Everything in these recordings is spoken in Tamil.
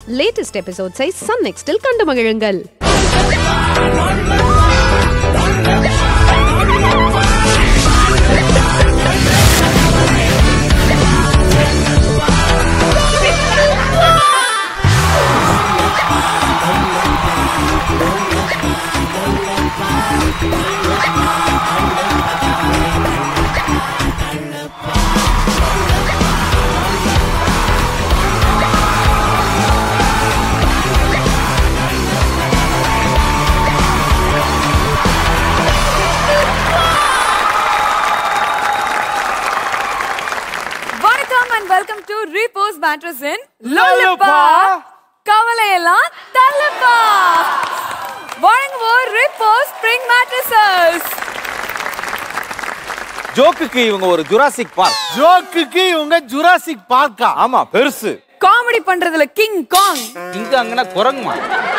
லேட்டஸ்ட் எபிசோட்ஸை சன் நெக்ஸ்டில் கண்டு மகிழுங்கள் வணக்கம் and welcome to repose mattress in லோலப்பா கவலையெல்லாம் தள்ளப்பா வழங்குவோர் ரீபோஸ் ஸ்ப்ரிங் மேட்ரஸஸ் ஜோக்குக்கு இவங்க ஒரு ஜுராசிக் பார்க் ஜோக்குக்கு இவங்க ஜுராசிக் பார்க்கா ஆமா பெருசு காமெடி பண்றதுல கிங் காங் இங்க அங்கனா குரங்குமா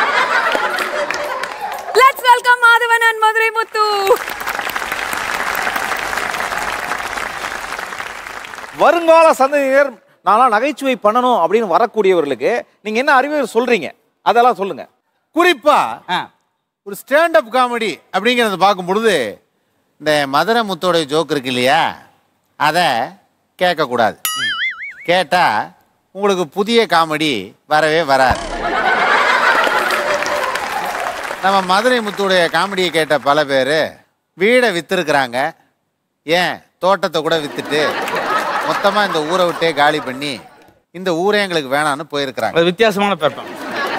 let's welcome Madhavan and Madurai Muthu வருங்கால சந்ததியினர் நான்லாம் நகைச்சுவை பண்ணணும் அப்படின்னு வரக்கூடியவர்களுக்கு நீங்க என்ன அறிவுரை சொல்றீங்க அதெல்லாம் சொல்லுங்க குறிப்பா ஆ, ஒரு ஸ்டாண்ட் அப் காமெடி அப்படிங்கறத பார்க்கும் பொழுது இந்த மதுரை முத்தோட ஜோக் இருக்கு இல்லையா அதை கேட்கக்கூடாது கேட்டா உங்களுக்கு புதிய காமெடி வரவே வராது நம்ம மதுரை முத்துடைய காமெடியை கேட்ட பல பேர் வீடை வித்துருக்குறாங்க ஏன் தோட்டத்தை கூட வித்துட்டு மொத்தமாக இந்த ஊரை விட்டே காலி பண்ணி இந்த ஊரே எங்களுக்கு வேணான்னு போயிருக்கிறாங்க அது வித்தியாசமான பெர்ஃபார்மன்ஸ்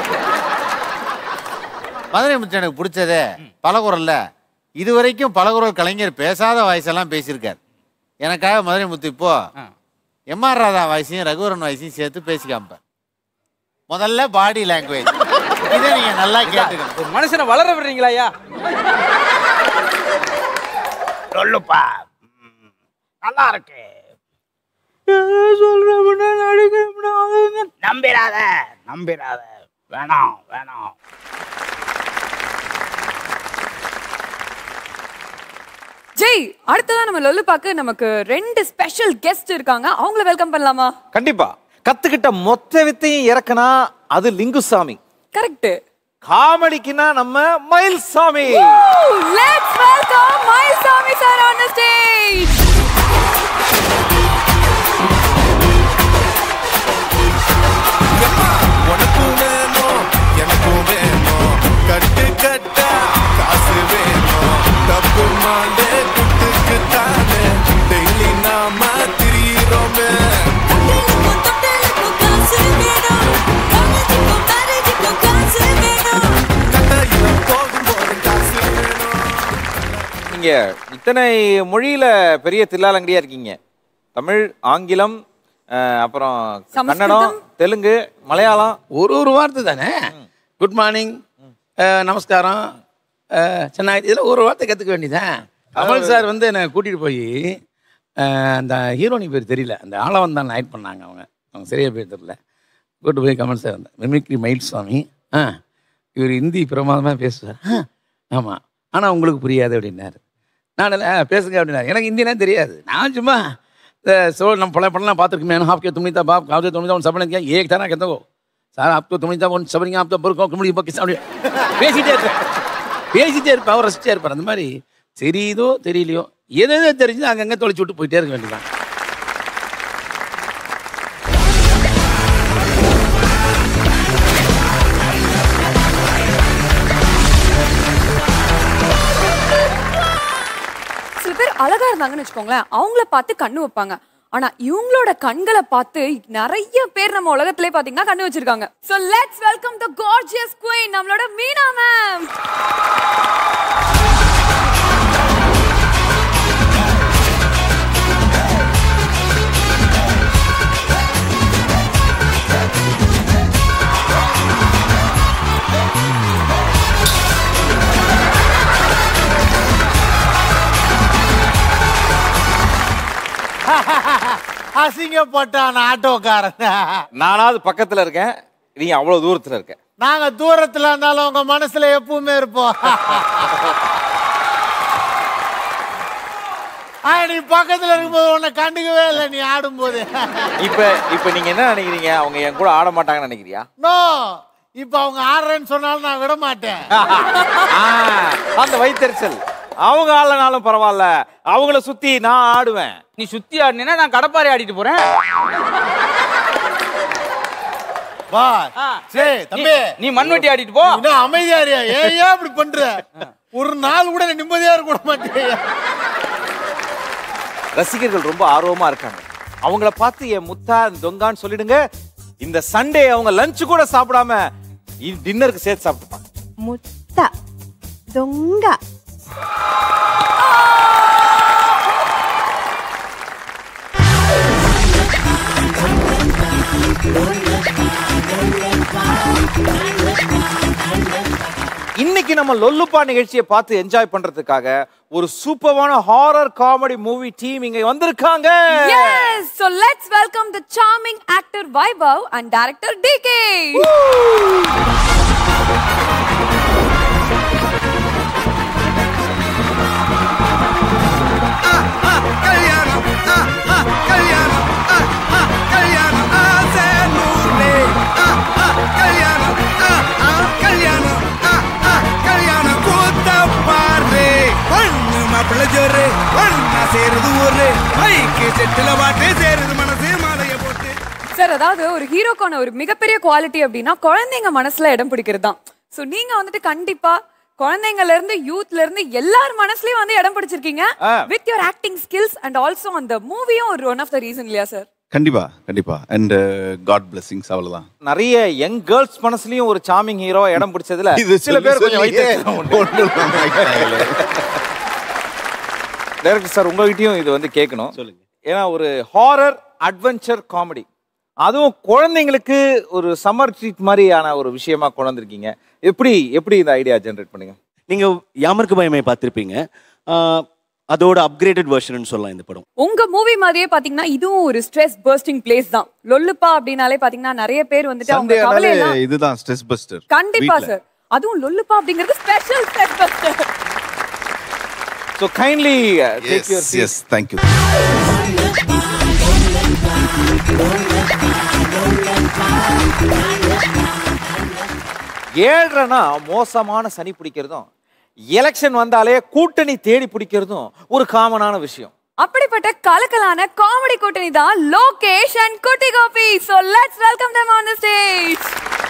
மதுரை முத்து எனக்கு பிடிச்சதே பலகுரல்ல இதுவரைக்கும் பலகுரல் கலைஞர் பேசாத வாய்ஸெல்லாம் பேசியிருக்கார் எனக்காக மதுரை முத்து இப்போ எம்ஆர் ராதா வாய்ஸையும் ரகுவரன் வாய்ஸையும் சேர்த்து பேசி காமிப்பார் முதல்ல பாடி லாங்குவேஜ் இதை நீங்க நல்லா கேட்டுக்கணும் ஒரு மனுஷனை வளர விடுறீங்களா ஐயா சொல்லுப்பா ம், நல்லா இருக்கு நம்பிராத நம்பிராத வேணாம் வேணாம் ஜெய் அடுத்ததான் நம்ம லொல்லுப்பாக்கு நமக்கு ரெண்டு ஸ்பெஷல் கெஸ்ட் இருக்காங்க அவங்கள வெல்கம் பண்ணலாமா கண்டிப்பா கத்துக்கிட்ட மொத்த வித்தையும் இறக்குனா அது லிங்குசாமி கரெக்ட் காமெடிக்குனா நம்ம Mayilsamy let's welcome Mayilsamy sir on the stage உனக்கும் வேணும் எனக்கும் வேணும் கட்டு கட்ட காசு வேணும் தப்பு மாண்டே குட்டுக்கு தானே டெய்லி நாம திரியிறோமே கட்டையில போகும்போது காசு வேணும் நீங்க இத்தனை மொழியில பெரிய தில்லாலங்கடியா இருக்கீங்க தமிழ் ஆங்கிலம் அஹ், அப்புறம் சமஸ்கிருதம். கன்னடம் தெலுங்கு மலையாளம் ஒரு ஒரு வார்த்தை தானே குட் மார்னிங் நமஸ்காரம் சென்னாய் இதில் ஒரு வார்த்தை கற்றுக்க வேண்டியதான் கமல் சார் வந்து என்னை கூட்டிகிட்டு போய் அந்த ஹீரோனி பேர் தெரியல அந்த ஆளவன் தான் நைட் பண்ணாங்க அவங்க அவங்க சரியாக பேர் தெரியல கூட்டு போய் கமல் சார் வந்தேன் மிமிக்ரி மயில் சுவாமி ஆ இவர் ஹிந்தி பிரமாதமாக பேசுவார் ஆ ஆமாம் ஆனால் உங்களுக்கு புரியாது அப்படின்னாரு நான் இல்லை பேசுங்க அப்படின்னாரு எனக்கு ஹிந்திலாம் தெரியாது நான் சும்மா இந்த சோ நம்ம பல படம்லாம் பார்த்துருக்கேன் मैंने आपके तुम था बाप गाँव से तुम था उन सबने किया एक था ना कहते हो சார் आप तो तुम था उन सबने आप तो பொறுக்கோ கும்படி இப்போ கிஸ் அப்படி பேசிட்டே இருப்பேன் பேசிட்டே இருப்பேன் அவர் ரசிச்சே இருப்பார் அந்த மாதிரி தெரியுதோ தெரியலையோ எது எது தெரிஞ்சு அங்கங்கே தொலைச்சி விட்டு போயிட்டே இருக்க வேண்டியதான் சில பேர் அழகா இருந்தாங்கன்னு வச்சுக்கோங்களேன் அவங்கள பார்த்து கண்ணு வைப்பாங்க ஆனா இவங்களோட கண்களை பார்த்து நிறைய பேர் நம்ம உலகத்திலே பாத்தீங்கன்னா கண்ணு வச்சிருக்காங்க so let's welcome the gorgeous queen நம்மளோட மீனா மேம் அசிங்கப்பட்டான் ஆட்டோக்காரன் நானாவது பக்கத்துல இருக்கேன் நீங்க அவ்வளவு தூரத்துல இருக்க நாங்க தூரத்துல இருந்தாலும் உங்க மனசுல எப்பவுமே இருப்போம் ஆ, நீ பக்கத்துல இருக்கும்போது உன்னை கண்டுக்கவே இல்லை நீ ஆடும்போது இப்ப இப்ப நீங்க என்ன நினைக்கிறீங்க அவங்க என் கூட ஆட மாட்டாங்கன்னு நினைக்கிறியா நோ இப்ப அவங்க ஆடுறேன்னு சொன்னாலும் நான் விட மாட்டேன் ஆ, அந்த வைத்தறிச்சல் அவங்க ஆடலனாலும் பரவாயில்ல அவங்கள சுத்தி நான் ஆடுவேன் நீ சுத்தி ஆடினா நான் கடப்பாறை ஆடிட்டு போறேன் வா ஆ. சரி தம்பி நீ மண்வெட்டி ஆடிட்டு போ என்ன அமைதியா இருயா ஏன் ஏன் இப்படி பண்ற ஒரு நாள் கூட நிம்மதியா இருக்க கூட மாட்டேன் ரசிகர்கள் ரொம்ப ஆர்வமா இருக்காங்க அவங்கள பார்த்து என் முத்தா தொங்கான்னு சொல்லிடுங்க இந்த சண்டே அவங்க லஞ்ச் கூட சாப்பிடாம டின்னருக்கு சேர்த்து சாப்பிட்டுப்பாங்க முத்த దొంగ இன்னைக்கு நம்ம லொல்லுப்பா நிகழ்ச்சியை பார்த்து என்ஜாய் பண்றதுக்காக ஒரு சூப்பரான ஹாரர் காமெடி மூவி டீம் இங்க வந்திருக்காங்க Yes, so let's welcome the charming actor Vaibhav and director DK. கல்யாணம் ஆ, ஆ, கல்யாணம் ஆ, ஆ, கல்யாணம் ஆசை நூறு ஆ, ஆ, கல்யாணம் ஆ, ஆ, கல்யாணம் ஆ, ஆ, கல்யாணம் கூத்த பாரு பொண்ணு மாப்பிள்ளை ஜோரு ஒன்னா சேருது ஒரு மைக்கு செட்டில பாட்டு சேருது மனசு மாலைய போட்டு சார் அதாவது ஒரு ஹீரோக்கான ஒரு மிகப்பெரிய குவாலிட்டி அப்படின்னா குழந்தைங்க மனசுல இடம் பிடிக்கிறது தான் ஸோ நீங்க வந்துட்டு கண்டிப்பா குழந்தைங்கல இருந்து யூத்ல இருந்து எல்லார் மனசுலயும் வந்து இடம் பிடிச்சிருக்கீங்க ஆ. With your acting skills and also அந்த மூவியும் ஒரு ஒன் ஆஃப் த ரீசன் இல்லையா சார் கண்டிப்பா கண்டிப்பா அண்ட் காட் பிளெஸிங்ஸ் அவ்வளவுதான் நிறைய யங் கேர்ள்ஸ் மனசுலயும் ஒரு சாமிங் ஹீரோ இடம் பிடிச்சதுல சில பேர் கொஞ்சம் வைத்தறிச்சல் உண்டு. டைரக்டர் சார் உங்ககிட்டயும் இது வந்து கேட்கணும் சொல்லுங்க. ஏன்னா ஒரு ஹாரர் அட்வென்ச்சர் காமெடி அதுவும் குழந்தைங்களுக்கு ஒரு சம்மர் ட்ரீட் மாதிரியான ஒரு விஷயமா கொண்டு வந்திருக்கீங்க எப்படி எப்படி இந்த ஐடியா ஜெனரேட் பண்ணீங்க நீங்க யாமருக்கு பயமை பார்த்திருப்பீங்க ஆஹ், அதோட அப்கிரேடட் வெர்ஷன் சொல்லலாம் இந்த படம் உங்க மூவி மாதிரியே பாத்தீங்கன்னா இதுவும் ஒரு ஸ்ட்ரெஸ் பர்ஸ்டிங் பிளேஸ் தான் லொல்லுப்பா அப்படின்னாலே பாத்தீங்கன்னா நிறைய பேர் வந்துட்டு அவங்க சண்டே கவலை எல்லாம் இதுதான் ஸ்ட்ரெஸ் பஸ்டர் கண்டிப்பா சார் அதுவும் லொல்லுப்பா அப்படிங்கிறது special stress buster so kindly take yes your yes thank you ஏழ்ரனா மோசமான சனி பிடிக்கிறதும் எலெக்ஷன் வந்தாலே கூட்டணி தேடி பிடிக்கிறதும் ஒரு காமனான விஷயம் அப்படிப்பட்ட கலக்கலான காமெடி கூட்டணி தான் Lokesh and Kutty Gopi so let's welcome them on the stage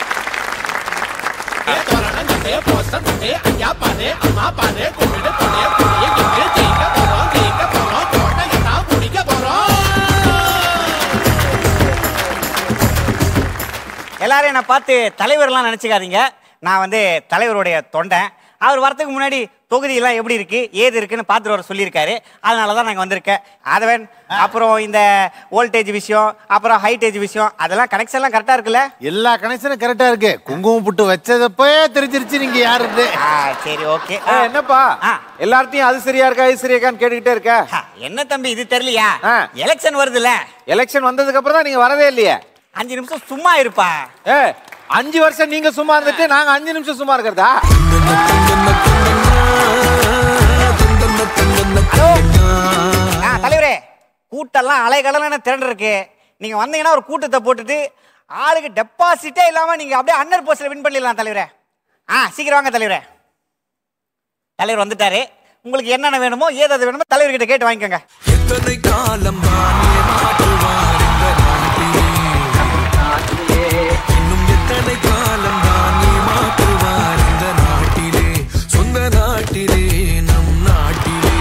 எல்லாரும் என்னை பார்த்து தலைவர்லாம் நினச்சிக்காதீங்க நான் வந்து தலைவருடைய தொண்டன் அவர் வரதுக்கு முன்னாடி தொகுதியெல்லாம் எப்படி இருக்கு ஏது இருக்குன்னு பார்த்துட்டு வர சொல்லியிருக்காரு அதனால தான் நாங்கள் வந்திருக்கேன் அதவன் அப்புறம் இந்த வோல்டேஜ் விஷயம் அப்புறம் ஹைட்டேஜ் விஷயம் அதெல்லாம் கனெக்ஷன்லாம் கரெக்டாக இருக்குல்ல எல்லா கனெக்ஷனும் கரெக்டா இருக்கு குங்குமம் புட்டு வச்சதப்பவே தெரிஞ்சிருச்சு நீங்க யாருன்னு ஆ சரி ஓகே ஏய், என்னப்பா ஆ. எல்லார்ட்டையும் அது சரியா இருக்கா இது சரியா இருக்கான்னு கேட்டுக்கிட்டே இருக்க என்ன தம்பி இது தெரியலையா ஆ. எலெக்ஷன் வருதுல்ல எலெக்ஷன் வந்ததுக்கு அப்புறம் தான் நீங்க வரவே இல்லையே அஞ்சு நிமிஷம் சும்மா இருப்பா ஏ அஞ்சு வருஷம் நீங்க சும்மா இருந்துட்டு நாங்க அஞ்சு நிமிஷம் சும்மா இருக்கிறதா ஆ தலைவரே கூட்டெல்லாம் அலைகடலான திரண்டு இருக்கு நீங்க வந்தீங்கன்னா ஒரு கூட்டத்தை போட்டுட்டு ஆளுக்கு டெபாசிட்டே இல்லாம நீங்க அப்படியே அன்னர் போஸ்ட்ல வின் பண்ணிடலாம் தலைவரே ஆ சீக்கிரம் வாங்க தலைவரே தலைவர் வந்துட்டாரு உங்களுக்கு என்னென்ன வேணுமோ ஏதாவது வேணுமோ தலைவர்கிட்ட கேட்டு வாங்கிக்கோங்க எத்தனை காலம் தானே மாற்றுவார் இந்த நாட்டிலே இன்னும் எத்தனை காலம் தானே மாற்றுவார் இந்த நாட்டிலே சொந்த நாட்டிலே நம் நாட்டிலே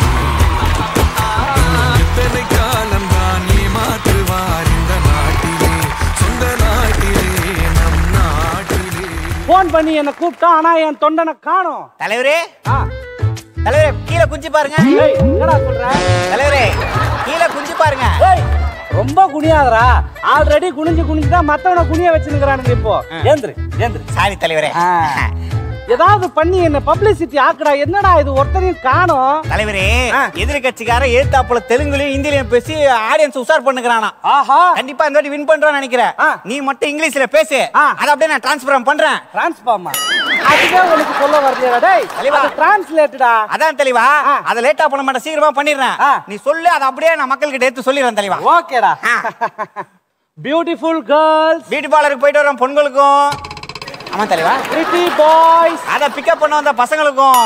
இன்னும் எத்தனை காலம் தானே மாற்றுவார் இந்த நாட்டிலே சொந்த நாட்டிலே நம் நாட்டிலே போன் பண்ணி என்ன கூப்பிட்டா ஆனா என் தொண்டனை காணோம் தலைவரே தலைவரே கீழே குஞ்சு பாருங்க ஏய் என்னடா சொல்ற தலைவரே கீழே குஞ்சு பாருங்க ஏய் ரொம்ப குனியாதடா ஆல்ரெடி குனிஞ்சு குனிஞ்சு தான் மத்தவன குனிய வச்சுக்கிறானுங்க இப்போ ஏந்திரு ஏந்திரு சாரி தலைவரே ஆ. ஏதாவது பண்ணி என்ன பப்ளிசிட்டி ஆக்குடா என்னடா இது ஒருத்தரையும் காணோம் தலைவரே எதிர்கட்சிக்கார ஏத்தாப்புல தெலுங்குலயும் ஹிந்திலயும் பேசி ஆடியன்ஸ் உஷார் பண்ணுகிறானா ஆஹா கண்டிப்பா இந்த வாட்டி வின் பண்றோம்னு நினைக்கிறேன் ஆ. நீ மட்டும் இங்கிலீஷ்ல பேசு ஆ. அதை அப்படியே நான் டிரான்ஸ்ஃபர் பண்றேன் டிரான்ஸ்ஃபார்மா அதுவே உனக்கு சொல்ல வரலையா டேய் தலைவா. அது டிரான்ஸ்லேட்டடா அதான் தெளிவா ஆ. அதை லேட்டா பண்ண மாட்டேன் சீக்கிரமா பண்ணிடுறேன் ஆ. நீ சொல்லு அதை அப்படியே நான் மக்கள்கிட்ட எடுத்து சொல்லிடுறேன் தெளிவா ஓகேடா பியூட்டிஃபுல் கேர்ள்ஸ் பியூட்டி பார்லருக்கு போயிட்டு வரோம் பொண்களுக்கும் ஆமா தெளிவா பிரிட்டி பாய்ஸ் அதை பிக்கப் பண்ண வந்த பசங்களுக்கும்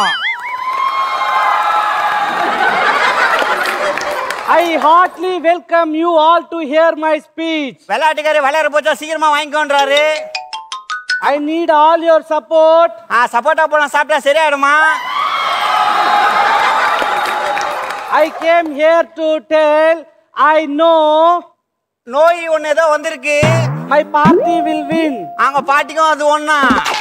I hardly welcome you all to hear my speech விளையாட்டுக்காரு விளையாட போச்சா சீக்கிரமா வாங்கிக்கோன்றாரு I need all your support ஆ சப்போட்டா பழம் சாப்பிட்டா சரியாயிடுமா I came here to tell I know நோய் ஒண்ணு ஏதோ வந்திருக்கு மை பார்ட்டி வில் வின் அவங்க பாட்டிக்கும் அது ஒண்ணா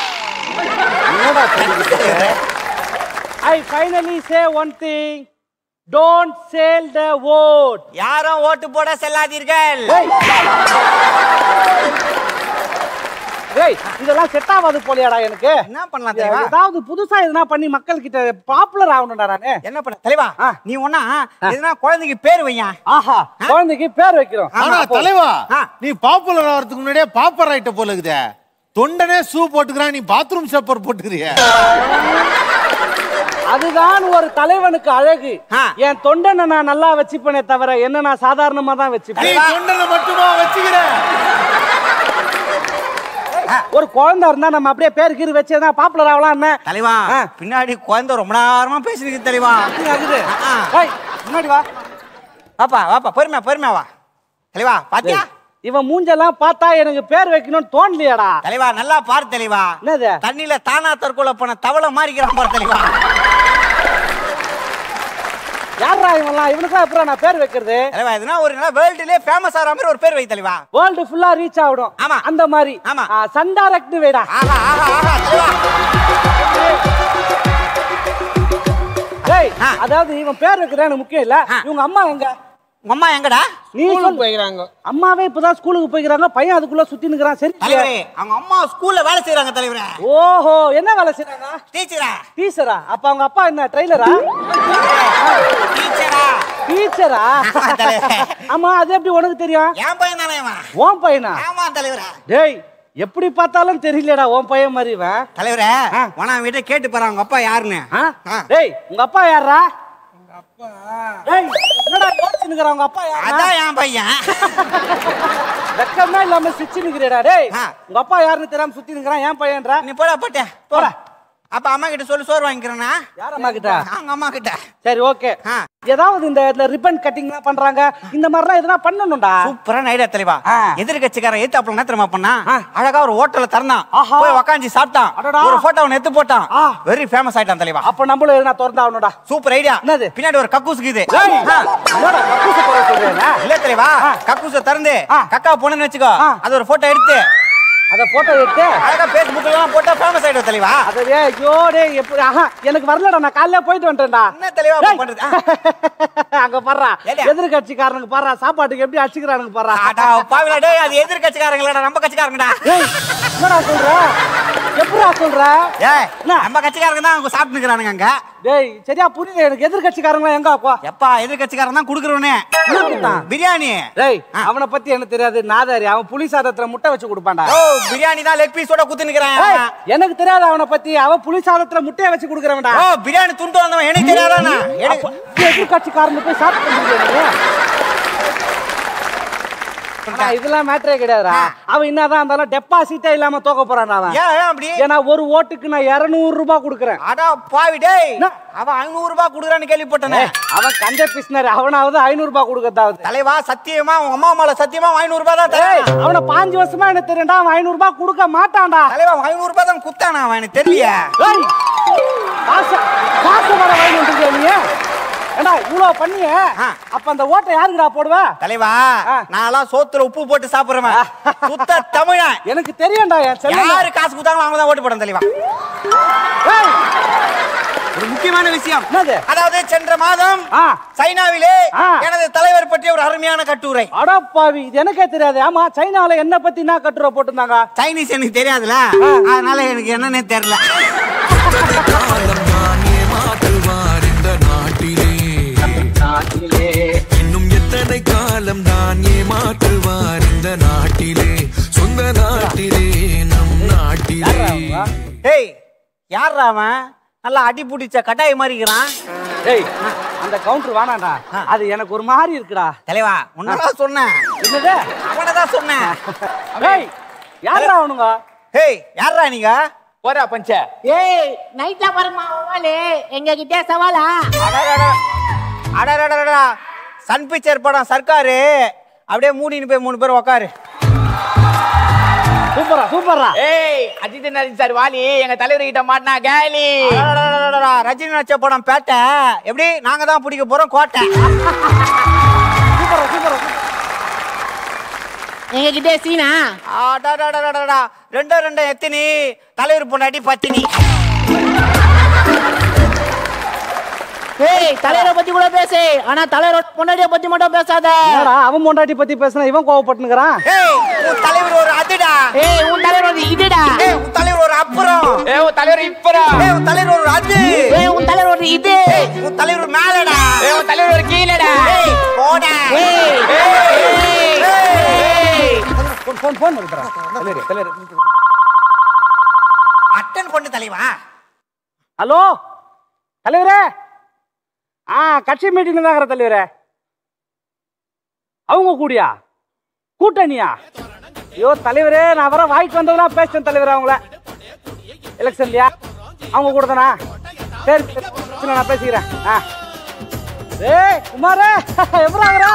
I finally say one thing don't sell the vote யாரும் ஓட்டு போட செல்லாதீர்கள் ஏய் இதெல்லாம் செட் ஆகாது போலியாடா எனக்கு என்ன பண்ணலாம் தெரியுமா ஏதாவது புதுசா எதுனா பண்ணி மக்கள் கிட்ட பாப்புலர் ஆகணும்டா நானு என்ன பண்ண தலைவா ஆ. நீ ஒண்ணா எதுனா குழந்தைக்கு பேர் வையா ஆஹா குழந்தைக்கு பேர் வைக்கிறோம் ஆனா அப்போ- தலைவா ஆ. நீ பாப்புலர் ஆகிறதுக்கு முன்னாடியே பாப்பர் ஆயிட்ட போல இருக்குதே தொண்டனே ஷூ போட்டுக்கிறான் நீ பாத்ரூம் ஷப்பர் போட்டுக்கிறிய அதுதான் ஒரு தலைவனுக்கு அழகு ஆ. என் தொண்டனை நான் நல்லா வச்சுப்பேனே தவிர என்ன நான் சாதாரணமா தான் நீ வச்சுப்பேன் தொண்டனை மட்டுமா வச்சுக்கிற ஒரு குழந்தை இருந்தா நம்ம அப்படியே பேர் கீறு வச்சேன்னா பாப்புலர் ஆகலாம் என்ன தலைவா ஆ. பின்னாடி குழந்தை ரொம்ப நேரமா பேசிருக்கு தலைவா ஆகுது ஆ. ஏய், முன்னாடி வா வாப்பா வாப்பா பொறுமையா பொறுமையா வா தலைவா பாத்தியா இவன் மூஞ்செல்லாம் பார்த்தா எனக்கு பேர் வைக்கணும்னு தோணலையாடா தலைவா நல்லா பாரு தலைவா என்னது தண்ணியில தானா தற்கொலை பண்ண தவளை மாறிக்கிறான் பாரு தலைவா யாரா இவன்லாம் இவனுக்குலாம் எப்பறம் நான் பேர் வைக்கிறது தலைவா இதுனா ஒரு நல்ல வேர்ல்டுலயே ஃபேமஸ் ஆகிற மாதிரி ஒரு பேர் வை தலைவா வேர்ல்டு ஃபுல்லா ரீச் ஆகணும் ஆமா. அந்த மாதிரி ஆமா. சன் டைரக்ட் வைடா ஆஹா ஆஹா ஆஹா தலைவா ஏய் ஆ. அதாவது இவன் பேர் வைக்கிறது எனக்கு முக்கியம் இல்ல ஆ. இவங்க அம்மா எங்க உங்க அம்மா எங்கடா நீ போய்க்கிறாங்க அம்மாவே இப்பதான் ஸ்கூலுக்கு போய்க்கிறாங்க பையன் அதுக்குள்ள சுத்தி நிக்கிறான் சரி தலைவரே அவங்க அம்மா ஸ்கூல்ல வேலை செய்யறாங்க தலைவரே ஓஹோ என்ன வேலை செய்றாங்க டீச்சரா டீச்சரா அப்ப அவங்க அப்பா என்ன ட்ரெய்லரா டீச்சரா டீச்சரா ஆமா, தலைவரே. ஆமா அது எப்படி உனக்கு தெரியும் என் பையன் தானே இவன் உன் பையனா ஆமா தலைவரே டேய் எப்படி பார்த்தாலும் தெரியலடா உன் பையன் மாதிரி இவன் தலைவரே உன வீட்டை கேட்டு பாரு அவங்க அப்பா யாருன்னு ஆ? ஆ. டேய் உங்க அப்பா யாரா டேய் என்னடா யோசிச்சுனுக்குற உங்க அப்பா யாரா அதான் என் பையன் வெக்கமே இல்லாம சிச்சு நிக்கிறடா டேய் ஆ. உங்க அப்பா யாருன்னு தெரியாம சுத்தி நிக்கிறான் ஏன் பையன்றா நீ போடா போட்டே போடா. அப்ப அம்மா கிட்ட சொல்லி சோறு வாங்கிக்கிறேனா யார் அம்மா கிட்ட அவங்க அம்மா கிட்ட சரி ஓகே ஆ. ஏதாவது இந்த இந்த ரிப்பன் கட்டிங்லாம் பண்றாங்க இந்த மாதிரிலாம் எதனா பண்ணணும்டா சூப்பரான ஐடியா தலைவா ஆ. எதிர்கட்சிக்காரன் ஏத்தாப்புல என்ன தெரியுமா பண்ணா ஆ. அழகா ஒரு ஹோட்டல்ல திறந்தான் ஆஹா. போய் உக்காஞ்சி சாப்பிட்டான் அடடா. ஒரு போட்டோ அவன் எடுத்து போட்டான் ஆ. வெரி ஃபேமஸ் ஆயிட்டான் தலைவா அப்ப நம்மளும் எதனா திறந்தாகணும்டா சூப்பர் ஐடியா என்னது? பின்னாடி ஒரு கக்கூசுக்கு இது ஏய், என்னடா கக்கூசு போட சொல்றேன்னா? இல்ல தலைவா கக்கூச திறந்து ஆ. கக்கா போனன்னு வச்சுக்கோ ஆ. அது ஒரு போட்டோ எடுத்து அத போட்டோ எடுத்து அழகா பேஸ்புக்ல எல்லாம் போட்டா ஃபேமஸ் ஆயிடும் தலைவா அத டேய், ஐயோ டேய் எப்படி ஆஹா எனக்கு வரலடா நான் காலையில போயிட்டு வந்துட்டேன்டா என்ன தலைவா டேய். பண்றது ஆ. அங்க பாடுறா ஏடா? எதிர்கட்சிக்காரனுக்கு பாடுறா சாப்பாட்டுக்கு எப்படி அடிச்சுக்கிறானுங்க பாடுறா அடா பாவிலா டேய் அது எதிர்கட்சிக்காரங்களடா நம்ம கட்சிக்காரங்கடா ஏய் என்னடா சொல்ற எப்படிடா சொல்ற ஏய் என்ன? நம்ம கட்சிக்காரங்க தான் அவங்க சாப்பிட்டு நிக்கிறானுங்க அங்க டேய் சரியா புரியல எனக்கு எதிர்கட்சிக்காரங்க எங்க அப்பா எப்பா எதிர்கட்சிக்காரன் தான் குடுக்குறவனே என்ன கொடுத்தான்? பிரியாணி டேய் அவனை பத்தி எனக்கு தெரியாது நாதாரி அவன் புளி சாதத்துல முட்டை வச்சு கொடுப்பான்டா ஓ பிரியாணி தான் லெக் பீஸோட குத்து நிக்கிறான் ஏய், எனக்கு தெரியாது அவனை பத்தி அவன் புளி சாதத்துல முட்டையை வச்சு கொடுக்குறவன்டா ஓ பிரியாணி துண்டு வந்தவன் எனக்கு தெரியாதானா எனக்கு எதிர்கட்சிக்காரனு போய் சாப்பிட்டு முடியாது இதெல்லாம் மேட்டரே கிடையாதுடா அவன் என்னதான் இருந்தாலும் டெபாசிட்டே இல்லாம தோக்க போறான் அவன் ஏன் ஏன் அப்படி ஏன்னா ஒரு ஓட்டுக்கு நான் 200 ரூபாய் கொடுக்குறேன் அடா பாவி டேய் என்ன? அவன் ஐநூறு ரூபாய் குடுக்குறான்னு கேள்விப்பட்டனே அவன் கஞ்ச பிசினர் அவனாவது ஐநூறு ரூபாய் கொடுக்கறதாவது தலைவா சத்தியமா உங்க அம்மா மேல சத்தியமா ஐநூறு ரூபாய் தான் ஏய், தரேன் அவனை பாஞ்சு வருஷமா எனக்கு தெரியும்டா அவன் ஐநூறு ரூபாய் கொடுக்க மாட்டான்டா தலைவா ஐநூறு ரூபாய் தான் குத்தானா அவன் எனக்கு தெரியல ஏய், காசு காசு வர வாங்கி வந்துருக்கியா நீ ஏண்டா இவ்வளவு பண்ணிய ஆ. அப்ப அந்த ஓட்டை யாருக்குடா போடுவ தலைவா ஆ. நான்லாம் சோத்துல உப்பு போட்டு சாப்பிடுறவன் சுத்த தமிழன் எனக்கு தெரியும்டா என் செல்லம் யாரு காசு கொடுத்தாங்களோ அவங்க தான் ஓட்டு போடும் தலைவா ஏய், ஒரு முக்கியமான விஷயம் என்னது? அதாவது சென்ற மாதம் ஆ. சைனாவிலே ஆ. எனது தலைவர் பற்றிய ஒரு அருமையான கட்டுரை அடப்பாவி இது எனக்கே தெரியாது ஆமா சைனால என்ன பத்தி என்ன கட்டுரை போட்டிருந்தாங்க சைனீஸ் எனக்கு தெரியாதுல அதனால எனக்கு என்னன்னே தெரியல காலம் தான் ஏமாற்றுவார் இந்த நாட்டிலே இன்னும் எத்தனை காலம் தான் ஏமாற்றுவார் இந்த நாட்டிலே சொந்த நாட்டிலே நம் நாட்டிலே டேய் யார்ரா அவன் நல்லா அடி பிடிச்ச கட்டாய மாதிரி இருக்கிறான் டேய் அந்த கவுண்டர் வேணாம்டா அது எனக்கு ஒரு மாதிரி இருக்குடா தலைவா உன்னதான் சொன்னேன் என்னது அவனை தான் சொன்னேன் டேய் யாரா அவனுங்க ஹேய் யார்ரா நீங்க போறா பஞ்ச ஏய் நைட்ல பாருமா வாலே எங்க கிட்ட சவாலா அடடடடா சன் பிக்சர் படம் சர்க்காரு அப்படியே மூடின்னு போய் மூணு பேர் உக்காரு சூப்பரா சூப்பரா ஏய் அஜித் நரேன் சார் வாலி எங்க தலைவர் கிட்ட மாட்டினா கேலி அடடடடடா, ரஜினி நடிச்ச படம் பேட்டை எப்படி நாங்க தான் பிடிக்க போறோம் கோட்டை சூப்பரா சூப்பரா எங்க கிட்ட சீனா அடடடடடடா, ரெண்டோ ரெண்டோ எத்தினி தலைவர் பொண்டாட்டி பத்தினி ஏய் தலைவரை பத்தி கூட பேசு ஆனா தலைவரோட பொண்டாட்டிய பத்தி மட்டும் பேசாத என்னடா அவன் பொண்டாட்டி பத்தி பேசினா இவன் கோவப்பட்டுனுக்குறான் ஏய் உன் தலைவர் ஒரு அதுடா ஏய் உன் தலைவர் ஒரு இதுடா ஏய் உன் தலைவர் ஒரு அப்புறம் ஏய் உன் தலைவர் இப்பரா ஏய் உன் தலைவர் ஒரு அது ஏய் உன் தலைவர் ஒரு இது ஏய் உன் தலைவர் ஒரு மேலடா ஏய் உன் தலைவர் ஒரு கீழடா ஏய் போடா ஏய் ஏய் போன் போன் போன் பண்ணுறா தலைவர் தலைவர் அட்டன் பண்ணு தலைவா ஹலோ தலைவரே ஆ கட்சி மீட்டிங் தாங்கிற தலைவரே அவங்க கூடியா கூட்டணியா ஐயோ தலைவரே நான் வர வாய்க்கு வந்ததெல்லாம் பேசிட்டேன் தலைவரே அவங்கள எலெக்ஷன்லையா அவங்க கூட தானா சரி சரி, சரி, நான் பேசிக்கிறேன் ஆ ஏய் குமாரே எப்படா வரா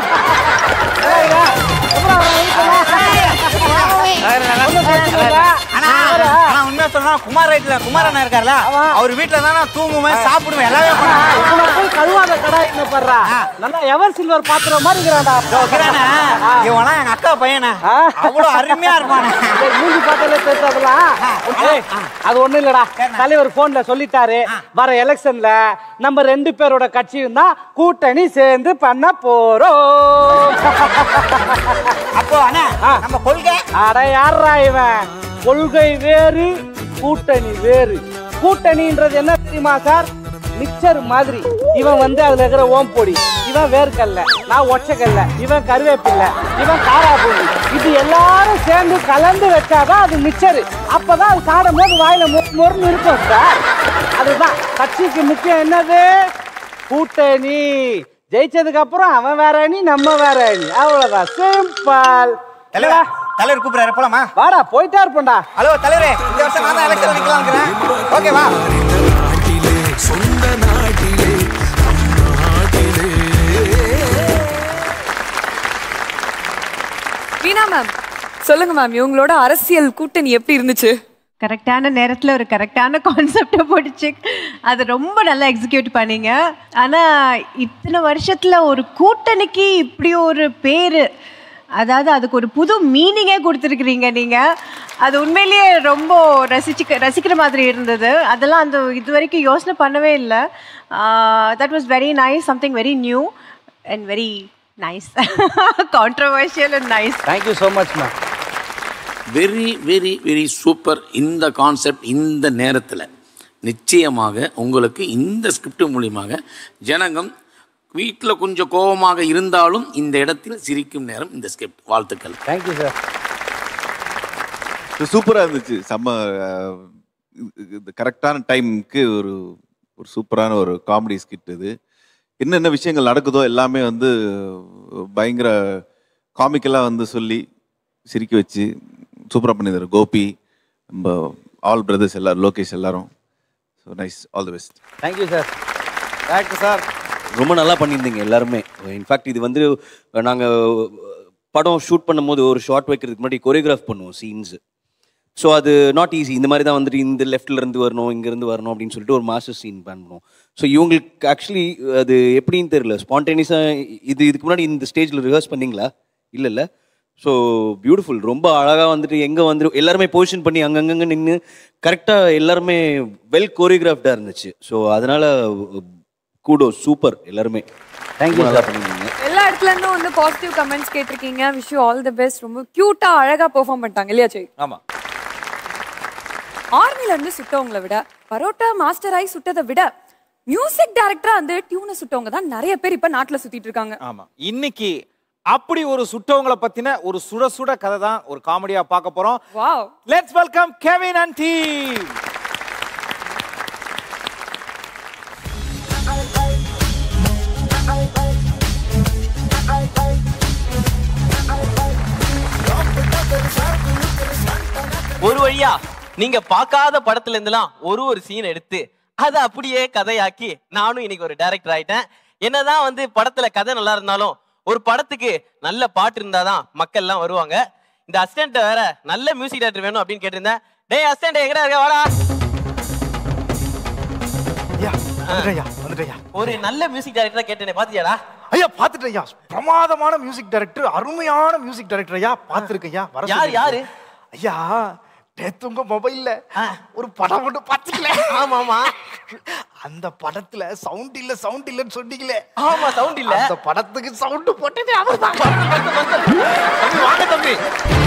ஆனா ஆனா உண்மையா சொன்னா குமார் ரைட்ல குமார் அண்ணா இருக்கார்ல அவர் வீட்ல தான் நான் தூங்குவேன் சாப்பிடுவேன் எல்லாமே பண்ணுவேன் இவனை போய் கழுவாத கடாய் என்ன பண்றா நல்லா எவர் சில்வர் பாத்திரம் மாதிரி இருக்கிறான்டா இருக்கிறானே, இவன்லாம் எங்க அக்கா பையனா அவ்வளவு அருமையா இருப்பானே டேய், மூஞ்சி பார்த்தாலே பேசுறதெல்லாம் டேய், அது ஒண்ணும் இல்லடா தலைவர் போன்ல சொல்லிட்டாரு வர எலெக்ஷன்ல நம்ம ரெண்டு பேரோட கட்சியும் தான் கூட்டணி சேர்ந்து பண்ண போறோம் அப்போ அண்ணா நம்ம கொள்கை அட யாரா இவன் கொள்கை வேறு கூட்டணி வேறு கூட்டணின்றது என்ன தெரியுமா சார் மிக்சர் மாதிரி இவன் வந்து அதுல இருக்கிற ஓம்பொடி இவன் வேர்க்கல்ல நான் ஒச்சக்கல்ல இவன் கருவேப்பில்லை இவன் காராப்பூண்டி இது எல்லாரும் சேர்ந்து கலந்து வச்சாதான் அது மிக்சர் அப்பதான் அது சாடும் போது வாயில மொறு மொறுன்னு இருக்கும் சார் அதுதான் கட்சிக்கு முக்கியம் என்னது கூட்டணி ஜெயிச்சதுக்கு அப்புறம் அவன் வேற அணி நம்ம வேற அணி அவ்வளவுதான் சிம்பிள் தலைவா தலைவர் கூப்பிடுறாரு போலாமா வாடா போயிட்டே இருப்போம்டா ஹலோ தலைவரே இந்த வருஷம் நான் தான் எலெக்ஷன் நிக்கலாம் ஓகேவா நாட்டிலே சொந்த நாட்டிலே நம் நாட்டிலே வீணா மேம் சொல்லுங்க மேம் இவங்களோட அரசியல் கூட்டணி எப்படி இருந்துச்சு கரெக்டான நேரத்தில் ஒரு கரெக்டான கான்செப்டை பிடிச்சி அதை ரொம்ப நல்லா எக்ஸிக்யூட் பண்ணீங்க ஆனால் இத்தனை வருஷத்தில் ஒரு கூட்டணிக்கு இப்படி ஒரு பேர் அதாவது அதுக்கு ஒரு புது மீனிங்கே கொடுத்துருக்குறீங்க நீங்கள் அது உண்மையிலேயே ரொம்ப ரசிச்சு ரசிக்கிற மாதிரி இருந்தது அதெல்லாம் அந்த இது வரைக்கும் யோசனை பண்ணவே இல்லை that was very nice something very new and very nice controversial and nice thank you so much ma'am very very very super இந்த கான்செப்ட் இந்த நேரத்தில் நிச்சயமாக உங்களுக்கு இந்த ஸ்கிரிப்ட் மூலியமாக ஜனகம் வீட்டில் கொஞ்சம் கோபமாக இருந்தாலும் இந்த இடத்தில் சிரிக்கும் நேரம் இந்த ஸ்கிரிப்ட் வாழ்த்துக்கள் தேங்க்யூ சார் சூப்பராக இருந்துச்சு செம்ம அஹ், இது கரெக்டான டைமுக்கு ஒரு ஒரு சூப்பரான ஒரு காமெடி ஸ்கிட் இது என்னென்ன விஷயங்கள் நடக்குதோ எல்லாமே வந்து பயங்கர காமிக்கலாக வந்து சொல்லி சிரிக்க வச்சு சூப்பராக பண்ணியிருந்தாரு கோபி நம்ம ஆல் பிரதர்ஸ் எல்லாரும் லோகேஷ் எல்லாரும் so nice all the best thank you sir thank you sir ரொம்ப நல்லா பண்ணியிருந்தீங்க எல்லாருமே இன்ஃபேக்ட் இது வந்து நாங்கள் படம் ஷூட் பண்ணும்போது ஒரு ஷார்ட் வைக்கிறதுக்கு முன்னாடி கொரியோகிராஃப் பண்ணுவோம் சீன்ஸ் ஸோ அது நாட் ஈஸி இந்த மாதிரி தான் வந்துட்டு இந்த லெஃப்ட்ல இருந்து வரணும் இங்கேருந்து வரணும் அப்படின்னு சொல்லிட்டு ஒரு மாஸ்டர் சீன் பிளான் பண்ணுவோம் ஸோ இவங்களுக்கு ஆக்சுவலி அது எப்படின்னு தெரியல ஸ்பான்டேனியஸாக இது இதுக்கு முன்னாடி இந்த ஸ்டேஜில் ரிஹர்ஸ் பண்ணீங்களா இல்லைல்ல ஸோ பியூட்டிஃபுல் ரொம்ப அழகாக வந்துட்டு எங்கே வந்து எல்லாருமே பொசிஷன் பண்ணி அங்கங்கங்க நின்று கரெக்டாக எல்லாருமே வெல் கோரியோகிராஃப்டாக இருந்துச்சு ஸோ அதனால கூடோ சூப்பர் எல்லாருமே தேங்க்யூ நல்லா சார் பண்ணியிருந்தீங்க எல்லா இடத்துல இருந்தும் வந்து பாசிட்டிவ் கமெண்ட்ஸ் கேட்டிருக்கீங்க wish you all the best ரொம்ப கியூட்டா அழகா பெர்ஃபார்ம் பண்ணிட்டாங்க இல்லையா ஜெய் ஆமா ஆர்மில இருந்து சுட்டவங்களை விட பரோட்டா மாஸ்டர் ஆகி சுட்டதை விட மியூசிக் டைரக்டரா வந்து டியூனை சுட்டவங்க தான் நிறைய பேர் இப்ப நாட்டுல சுத்திட்டு இருக்காங்க ஆமா இன்னைக்கு அப்படி ஒரு சுட்டவங்களை பத்தின ஒரு சுட சுட கதை தான் ஒரு காமெடியா பார்க்க போறோம் wow let's welcome Kevin and team ஒரு வழியா நீங்க பார்க்காத படத்துல இருந்தெல்லாம் ஒரு ஒரு சீன் எடுத்து அதை அப்படியே கதையாக்கி நானும் இன்னைக்கு ஒரு டைரக்டர் ஆயிட்டேன் என்னதான் வந்து படத்துல கதை நல்லா இருந்தாலும் ஒரு படத்துக்கு நல்ல பாட்டு இருந்தாதான் மக்கள் எல்லாம் வருவாங்க இந்த அசிஸ்டன்ட் வேற நல்ல மியூசிக் டைரக்டர் வேணும் அப்படின்னு கேட்டிருந்தேன் டேய் அசிஸ்டன்ட் எங்கடா இருக்க வாடா வந்துட்டேயா வந்துட்டேயா ஒரு நல்ல மியூசிக் டைரக்டரா கேட்டேனே பாத்தியாடா ஐயா பாத்துட்டேயா பிரமாதமான மியூசிக் டைரக்டர் அருமையான மியூசிக் டைரக்டர் ஐயா பாத்துருக்கையா வர யார், சொல்லுங்க. யாரு? ஐயா நேத்து உங்க மொபைல்ல ஒரு படம் ஒன்று பாத்துக்கல ஆமா ஆமா அந்த படத்துல சவுண்ட் இல்ல சவுண்ட் இல்லன்னு சொன்னீங்களே ஆமா சவுண்ட் இல்ல அந்த படத்துக்கு சவுண்ட் போட்டதே அவர்தான் தம்பி வாங்க தம்பி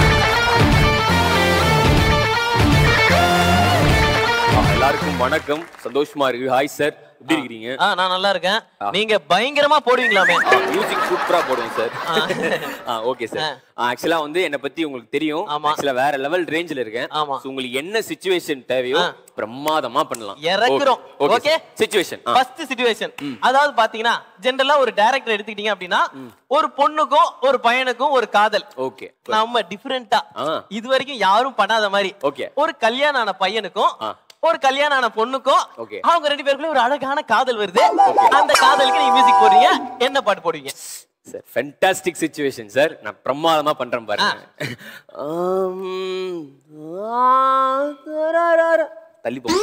எல்லாருக்கும் வணக்கம் சந்தோஷமா இருக்கு ஹாய் சார் எப்படி இருக்கிறீங்க ஆ நான் நல்லா இருக்கேன் நீங்க பயங்கரமா போடுவீங்களாமே மியூசிக் சூப்பரா போடுவேன் சார் ஓகே சார் ஆக்சுவலா வந்து என்ன பத்தி உங்களுக்கு தெரியும் ஆக்சுவலா வேற லெவல் ரேஞ்சில இருக்கேன் ஆமா. So, உங்களுக்கு என்ன சுச்சுவேஷன் தேவையோ பிரமாதமா பண்ணலாம் இறக்குறோம் ஓகே சுச்சுவேஷன் ஃபர்ஸ்ட் சிச்சுவேஷன் அதாவது பாத்தீங்கன்னா ஜெனரலா ஒரு டைரக்டர் எடுத்துக்கிட்டீங்க அப்படின்னா ஒரு பொண்ணுக்கும் ஒரு பையனுக்கும் ஒரு காதல் ஓகே நம்ம டிஃபரெண்டா இது வரைக்கும் யாரும் பண்ணாத மாதிரி ஓகே ஒரு கல்யாணம் ஆன பையனுக்கும் ஒரு கல்யாணம் ஆன பொண்ணுக்கும் Okay. அவங்க ரெண்டு பேருக்குள்ள ஒரு அழகான காதல் வருது அந்த காதலுக்கு நீங்க மியூசிக் போடுறீங்க என்ன பாட்டு போடுவீங்க சார் ஃபென்டாஸ்டிக் சுச்சுவேஷன் சார் நான் பிரமாதமா பண்றேன் பாருங்க ஆம், ஆ, தரரர. தள்ளி போ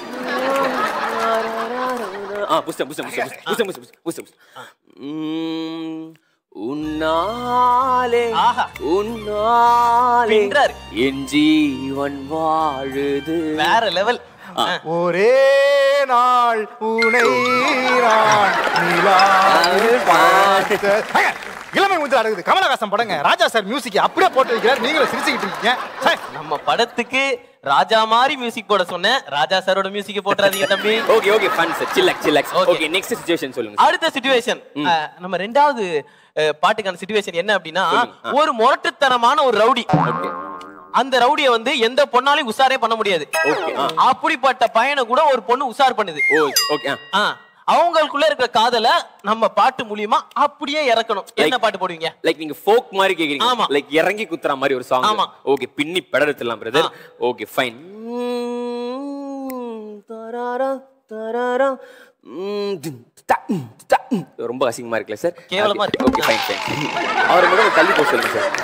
ஆ புஸ்தம் புஸ்தம் புஸ்தம் புஸ்தம் புஸ்தம் புஸ்தம் உம், உன்னாலே உன்னாலே என் ஜீவன் வாழுது வேற லெவல் ஒரே நாள் உனை நான் நிலாவில் பார்த்த- ஐயா, இளமை முஞ்சு அடங்குது கமலஹாசன் படங்க ராஜா சார் மியூசிக் அப்படியே போட்டு வைக்கிறார் நீங்களும் சிரிச்சுக்கிட்டு இருக்கீங்க ச்சே. நம்ம படத்துக்கு ராஜா மாதிரி மியூசிக் போட சொன்னேன் ராஜா சாரோட மியூசிக் போட்டுறாதீங்க தம்பி ஓகே ஓகே ஃபன் சார் சில்லாக் சில்லாக் ஓகே நெக்ஸ்ட் சுச்சுவேஷன் சொல்லுங்க அடுத்த சிச்சுவேஷன் நம்ம ரெண்டாவது அஹ், பாட்டுக்கான சிச்சுவேஷன் என்ன அப்படின்னா ஒரு முரட்டுத்தனமான ஒரு ரவுடி அந்த ரவுடிய வந்து எந்த பொண்ணாலையும் உசாரே பண்ண முடியாது அப்படிப்பட்ட பையனை கூட ஒரு பொண்ணு உசார் பண்ணுது ஓ ஓகே ஆ, அவங்களுக்குள்ள இருக்கிற காதல நம்ம பாட்டு மூலியமா அப்படியே இறக்கணும் என்ன பாட்டு போடுவீங்க லைக் நீங்க ஃபோக் மாதிரி கேக்குறீங்க ஆமா. லைக் இறங்கி குத்துற மாதிரி ஒரு சாங் ஆமா. ஓகே பின்னி பெடறதுலாம் பிரதர் ஓகே ஃபைன் ரொம்ப அசிங்கமா இருக்குல்ல சார் கேவலமா இருக்கு. ஓகே ஃபைன் ஃபைன் அவர் மட்டும் தள்ளி போக சொல்லுங்க சார்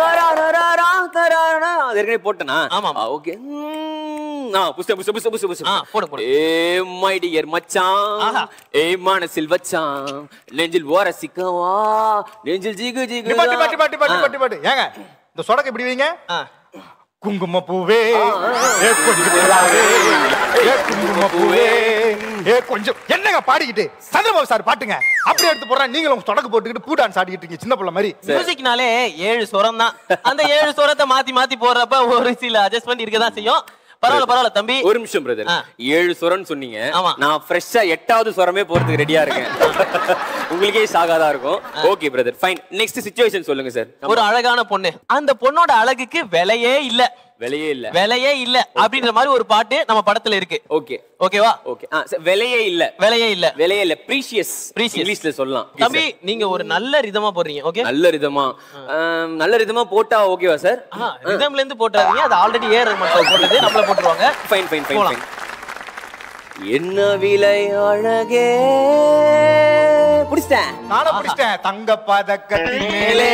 அது ஏற்கனவே போட்டனா ஆமா ஓகே ஆ புஸ்தம் புஸ்தம் புஸ்தம் புஸ்தம் புஸ்தம் போடு போடு ஏ மை டியர் மச்சான் ஏ மனசில் வச்சான் நெஞ்சில் ஓரசிக்கவா நெஞ்சில் ஜிகு ஜிகு நிப்பாட்டு, நிப்பாட்டு, நிப்பாட்டு, நிப்பாட்டு, நிப்பாட்டு, நிப்பாட்டு. ஏங்க இந்த சொடக்கு இப்படி வைங்க குங்கும பூவே ஏ கொஞ்சம் பூவே, ஏ குங்கும பூவே ஏ கொஞ்சம் என்னங்க பாடிக்கிட்டு சந்திரபாபு சார் பாட்டுங்க அப்படியே எடுத்து போடுறா நீங்களும் உங்க தொடக்கு போட்டுக்கிட்டு பூ டான்ஸ் ஆடிக்கிட்டு இருக்கீங்க சின்ன பிள்ளை மாதிரி மியூசிக்னாலே ஏழு சுரம் தான் அந்த ஏழு சுரத்தை மாத்தி மாத்தி போடுறப்ப ஒரு சில அட்ஜஸ்ட்மெண்ட் இருக்க தான் செய்யும் பரவாயில்ல பரவாயில்ல தம்பி ஒரு நிமிஷம் பிரதர் ஏழு சொரன்னு சொன்னீங்க நான் ஃப்ரெஷ்ஷா எட்டாவது சொரமே போறதுக்கு ரெடியா இருக்கேன் உங்களுக்கே சாகாதா இருக்கும் okay brother fine next situation சொல்லுங்க சார் ஒரு அழகான பொண்ணு அந்த பொண்ணோட அழகுக்கு விலையே இல்ல விலையே இல்ல விலையே இல்ல அப்படின்ற மாதிரி ஒரு பாட்டு நம்ம படத்துல இருக்கு ஓகே ஓகேவா ஓகே விலையே இல்ல விலையே இல்ல விலையே இல்ல ப்ரீஷியஸ் Precious. இங்கிலீஷ்ல சொல்லலாம் தம்பி நீங்க ஒரு நல்ல ரிதமா போடுறீங்க ஓகே நல்ல ரிதமா ஆம், நல்ல ரிதமா போட்டா ஓகேவா சார் ரிதம்ல இருந்து போட்டுறாதீங்க அது ஆல்ரெடி ஏர் மட்டும் போட்டது நம்மள போட்டுருவாங்க ஃபைன் ஃபைன் ஃபைன் போலாம். ஃபைன் என்ன விலை அழகே பிடிச்சிட்டேன் நானும் பிடிச்சிட்டேன் தங்க பதக்கத்தின் மேலே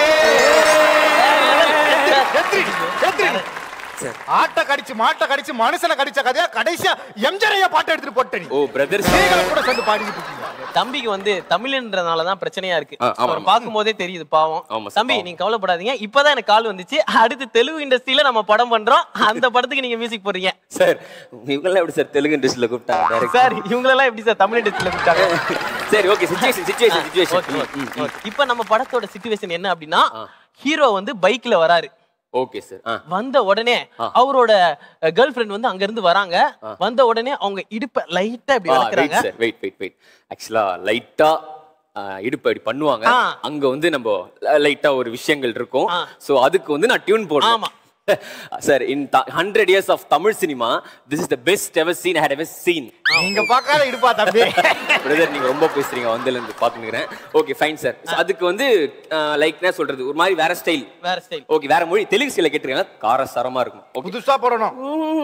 ஆட்ட கடிச்சு மாட்ட கடிச்சு மனுஷனை கடிச்ச கதையா கடைசியா எம்ஜரையா பாட்டு எடுத்துட்டு போட்ட நீ ஓ பிரதர் நீங்களும் கூட சேர்ந்து பாடிக்கிட்டு இருக்கீங்க தம்பிக்கு வந்து தமிழ்ன்றனால தான் பிரச்சனையா இருக்கு ஆ, ஆமா, அவர் பார்க்கும் போதே தெரியுது பாவம் ஆமா சார், தம்பி நீங்க கவலைப்படாதீங்க இப்பதான் எனக்கு கால் வந்துச்சு அடுத்து தெலுங்கு இண்டஸ்ட்ரியில நம்ம படம் பண்றோம் அந்த படத்துக்கு நீங்க மியூசிக் போடுறீங்க சார் இவங்கெல்லாம் எப்படி சார் தெலுங்கு இண்டஸ்ட்ரியில கூப்பிட்டாங்க direct? சார் இவங்களெல்லாம் எப்படி சார் தமிழ் இண்டஸ்ட்ரியில கூப்பிட்டாங்க சரி okay situation situation situation okay, okay, okay. இப்ப நம்ம படத்தோட சிச்சுவேஷன் என்ன அப்படின்னா ஹீரோ வந்து பைக்ல வராரு ஓகே சார் ஆ வந்த உடனே அவரோட கேர்ள் ஃப்ரெண்ட் வந்து அங்க இருந்து வராங்க வந்த உடனே அவங்க இடுப்ப லைட்டா இப்படி வெயிட் வளர்க்குறாங்க சார் வெயிட் வெயிட் வெயிட் ஆக்சுவலா லைட்டா இடுப்பு அப்படி பண்ணுவாங்க ஆ. அங்க வந்து நம்ம லைட்டா ஒரு விஷயங்கள் இருக்கும் சோ அதுக்கு வந்து நான் டியூன் போடணும் sir in hundred years of Tamil cinema this is the best ever seen had ever seen நீங்க பார்க்காத இடுப்பா தம்பி பிரதர் நீங்க ரொம்ப பேசுறீங்க வந்ததுல இருந்து பாத்துக்கிறேன் ஓகே ஃபைன் சார் அதுக்கு வந்து லைக் என்ன சொல்றது ஒரு மாதிரி வேற ஸ்டைல் வேற ஸ்டைல் ஓகே வேற மொழி தெலுங்கு ஸ்டைல கேட்டுருங்க காரசாரமா இருக்கும் Okay. புதுசா போடணும்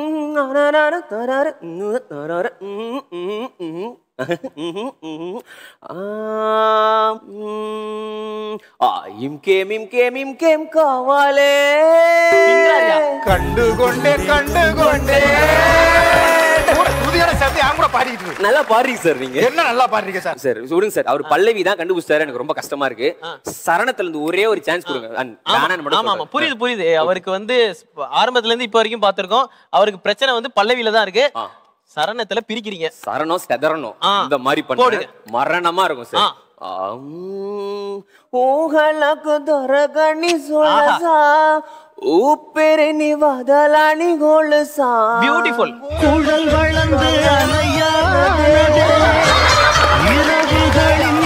ఇంకేం ఇంకేం ఇంకేం కావాలే கண்டுகொண்டே கண்டுகொண்டே புதியான சேர்த்து என் கூட பாடிக்கிட்டு இருக்கு. நல்லா பாடுறீங்க சார் நீங்க என்ன நல்லா பாடுறீங்க சார் சார் சொல்லுங்க சார் அவர் பல்லவி தான் கண்டுபிடிச்சாரு எனக்கு ரொம்ப கஷ்டமா இருக்கு சரணத்துல இருந்து ஒரே ஒரு சான்ஸ் கொடுங்க And வேணான்னு மட்டும் ஆமா ஆமா சொல்றேன். புரியுது புரியுது அவருக்கு வந்து ஆரம்பத்துல இருந்து இப்ப வரைக்கும் பார்த்திருக்கோம் அவருக்கு பிரச்சனை வந்து பல்லவியில தான் இருக்கு சரணத்துல பிரிக்கிறீங்க சரணம் ஸ்டெதரணும் ஆ. இந்த மாதிரி போடுங்க. பண்ணுங்க மரணமா இருக்கும் சார் ఊహలకు దొరకని సొలసా ఊపిరిని వదలని గొలుసా பியூட்டிஃபுல் குழல் வளர்ந்து அலையானதே இறகுகளின்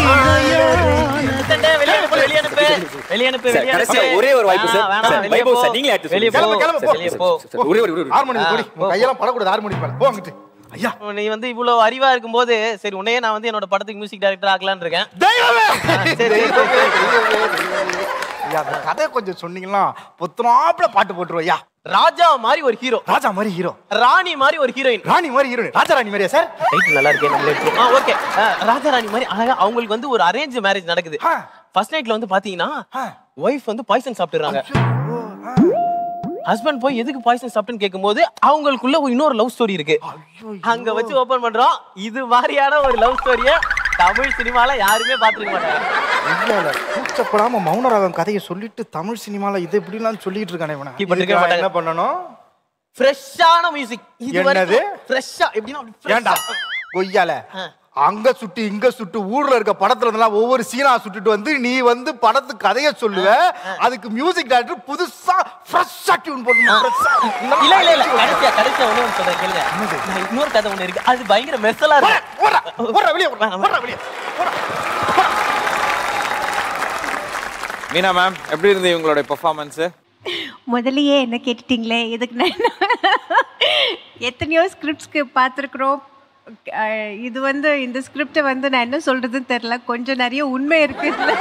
வெளியே அனுப்பு வெளியே அனுப்பு சார், வெளியே கடைசியா அனுப்பு ஒரே ஒரு வாய்ப்பு ஆ, சார். வேணாம், சார், வெளியே வைபவ் போ. சார், நீங்களே அடுத்து வெளியே சொல்லுங்க. போ. கிளம்பு, கிளம்பு, போ. வெளியே போ. சார், ஒரே ஒரு- ஒரே ஒரு- ஆறு மணிக்கு போடி உன் கையெல்லாம் படக்கூடாது ஆறு மணிக்கு மேல போ அங்கிட்டு ஐயா நீ வந்து இவ்வளவு அறிவா இருக்கும்போது சரி உன்னையே நான் வந்து என்னோட படத்துக்கு மியூசிக் டைரக்டர் ஆக்கலாம்னு இருக்கேன் தெய்வமே சரி, சரி, சரி, ஐயா அந்த கதை கொஞ்சம் சொன்னீங்கன்னா பொத்துனாப்புல பாட்டு போட்டுருவோம் ஐயா ராஜா மாதிரி ஒரு ஹீரோ ராஜா மாதிரி ஹீரோ ராணி மாதிரி ஒரு ஹீரோயின் ராணி மாதிரி ஹீரோ ராஜா ராணி மாதிரியா சார் டைட்டில் நல்லா இருக்கே நம்மளே எடுத்துருவோம். ஆ ஓகே ராஜா ராணி மாதிரி அழகா அவங்களுக்கு வந்து ஒரு அரேஞ்ச் மேரேஜ் நடக்குது ஃபர்ஸ்ட் நைட்ல வந்து பாத்தீங்கன்னா ஒய்ஃப் வந்து பாய்சன் சாப்பிட்டுறாங்க ஹஸ்பண்ட் போய் எதுக்கு பாய்சன் சாப்பிட்டுன்னு கேட்கும்போது அவங்களுக்குள்ள ஒரு இன்னொரு லவ் ஸ்டோரி இருக்கு அங்க வச்சு ஓபன் பண்றோம் இது மாதிரியான ஒரு லவ் ஸ்டோரிய தமிழ் சினிமால யாருமே பாத்துருக்க மாட்டாங்க இல்ல இல்ல கூச்சப்படாம மௌனராகம் கதையை சொல்லிட்டு தமிழ் சினிமால இது இப்படிலாம் சொல்லிட்டு இருக்கானே இவனை இப்ப இருக்க இதுக்கு நான் மாட்டாங்க. என்ன பண்ணணும் ஃப்ரெஷ்ஷான மியூசிக் இது என்னது? ஃப்ரெஷ்ஷா எப்படின்னா அப்படி fresh ஏன்டா ஆ. கொய்யால அங்க சுட்டு இங்க சுட்டு ஊர்ல இருக்க படத்துல இருந்தெல்லாம் ஒவ்வொரு சீனா சுட்டுட்டு வந்து நீ வந்து படத்துக்கு கதைய சொல்லுவ அதுக்கு மியூசிக் டைரக்டர் புதுசா ஃப்ரெஷ்ஷா டியூன் போட்டு இல்ல இல்ல இல்ல கடைசியா கடைசியா ஒண்ணு ஒண்ணு சொல்றேன் கேளுங்க நான் இன்னொரு கதை ஒண்ணு இருக்கு அது பயங்கர மெர்சலா இருக்கு ஓடுறா வெளியே ஓடுறா வெளியே மீனா மேம் எப்படி இருந்தது இவங்களோட பெர்ஃபார்மன்ஸ் முதல்லயே என்ன கேட்டுட்டீங்களே இதுக்கு நான் என்ன- எத்தனையோ ஸ்கிரிப்ட்ஸ்க்கு பார்த்துருக்குறோம் இது வந்து இந்த ஸ்கிரிப்டை வந்து நான் என்ன சொல்றதுன்னு தெரியல கொஞ்சம் நிறைய உண்மை இருக்கு இதுல.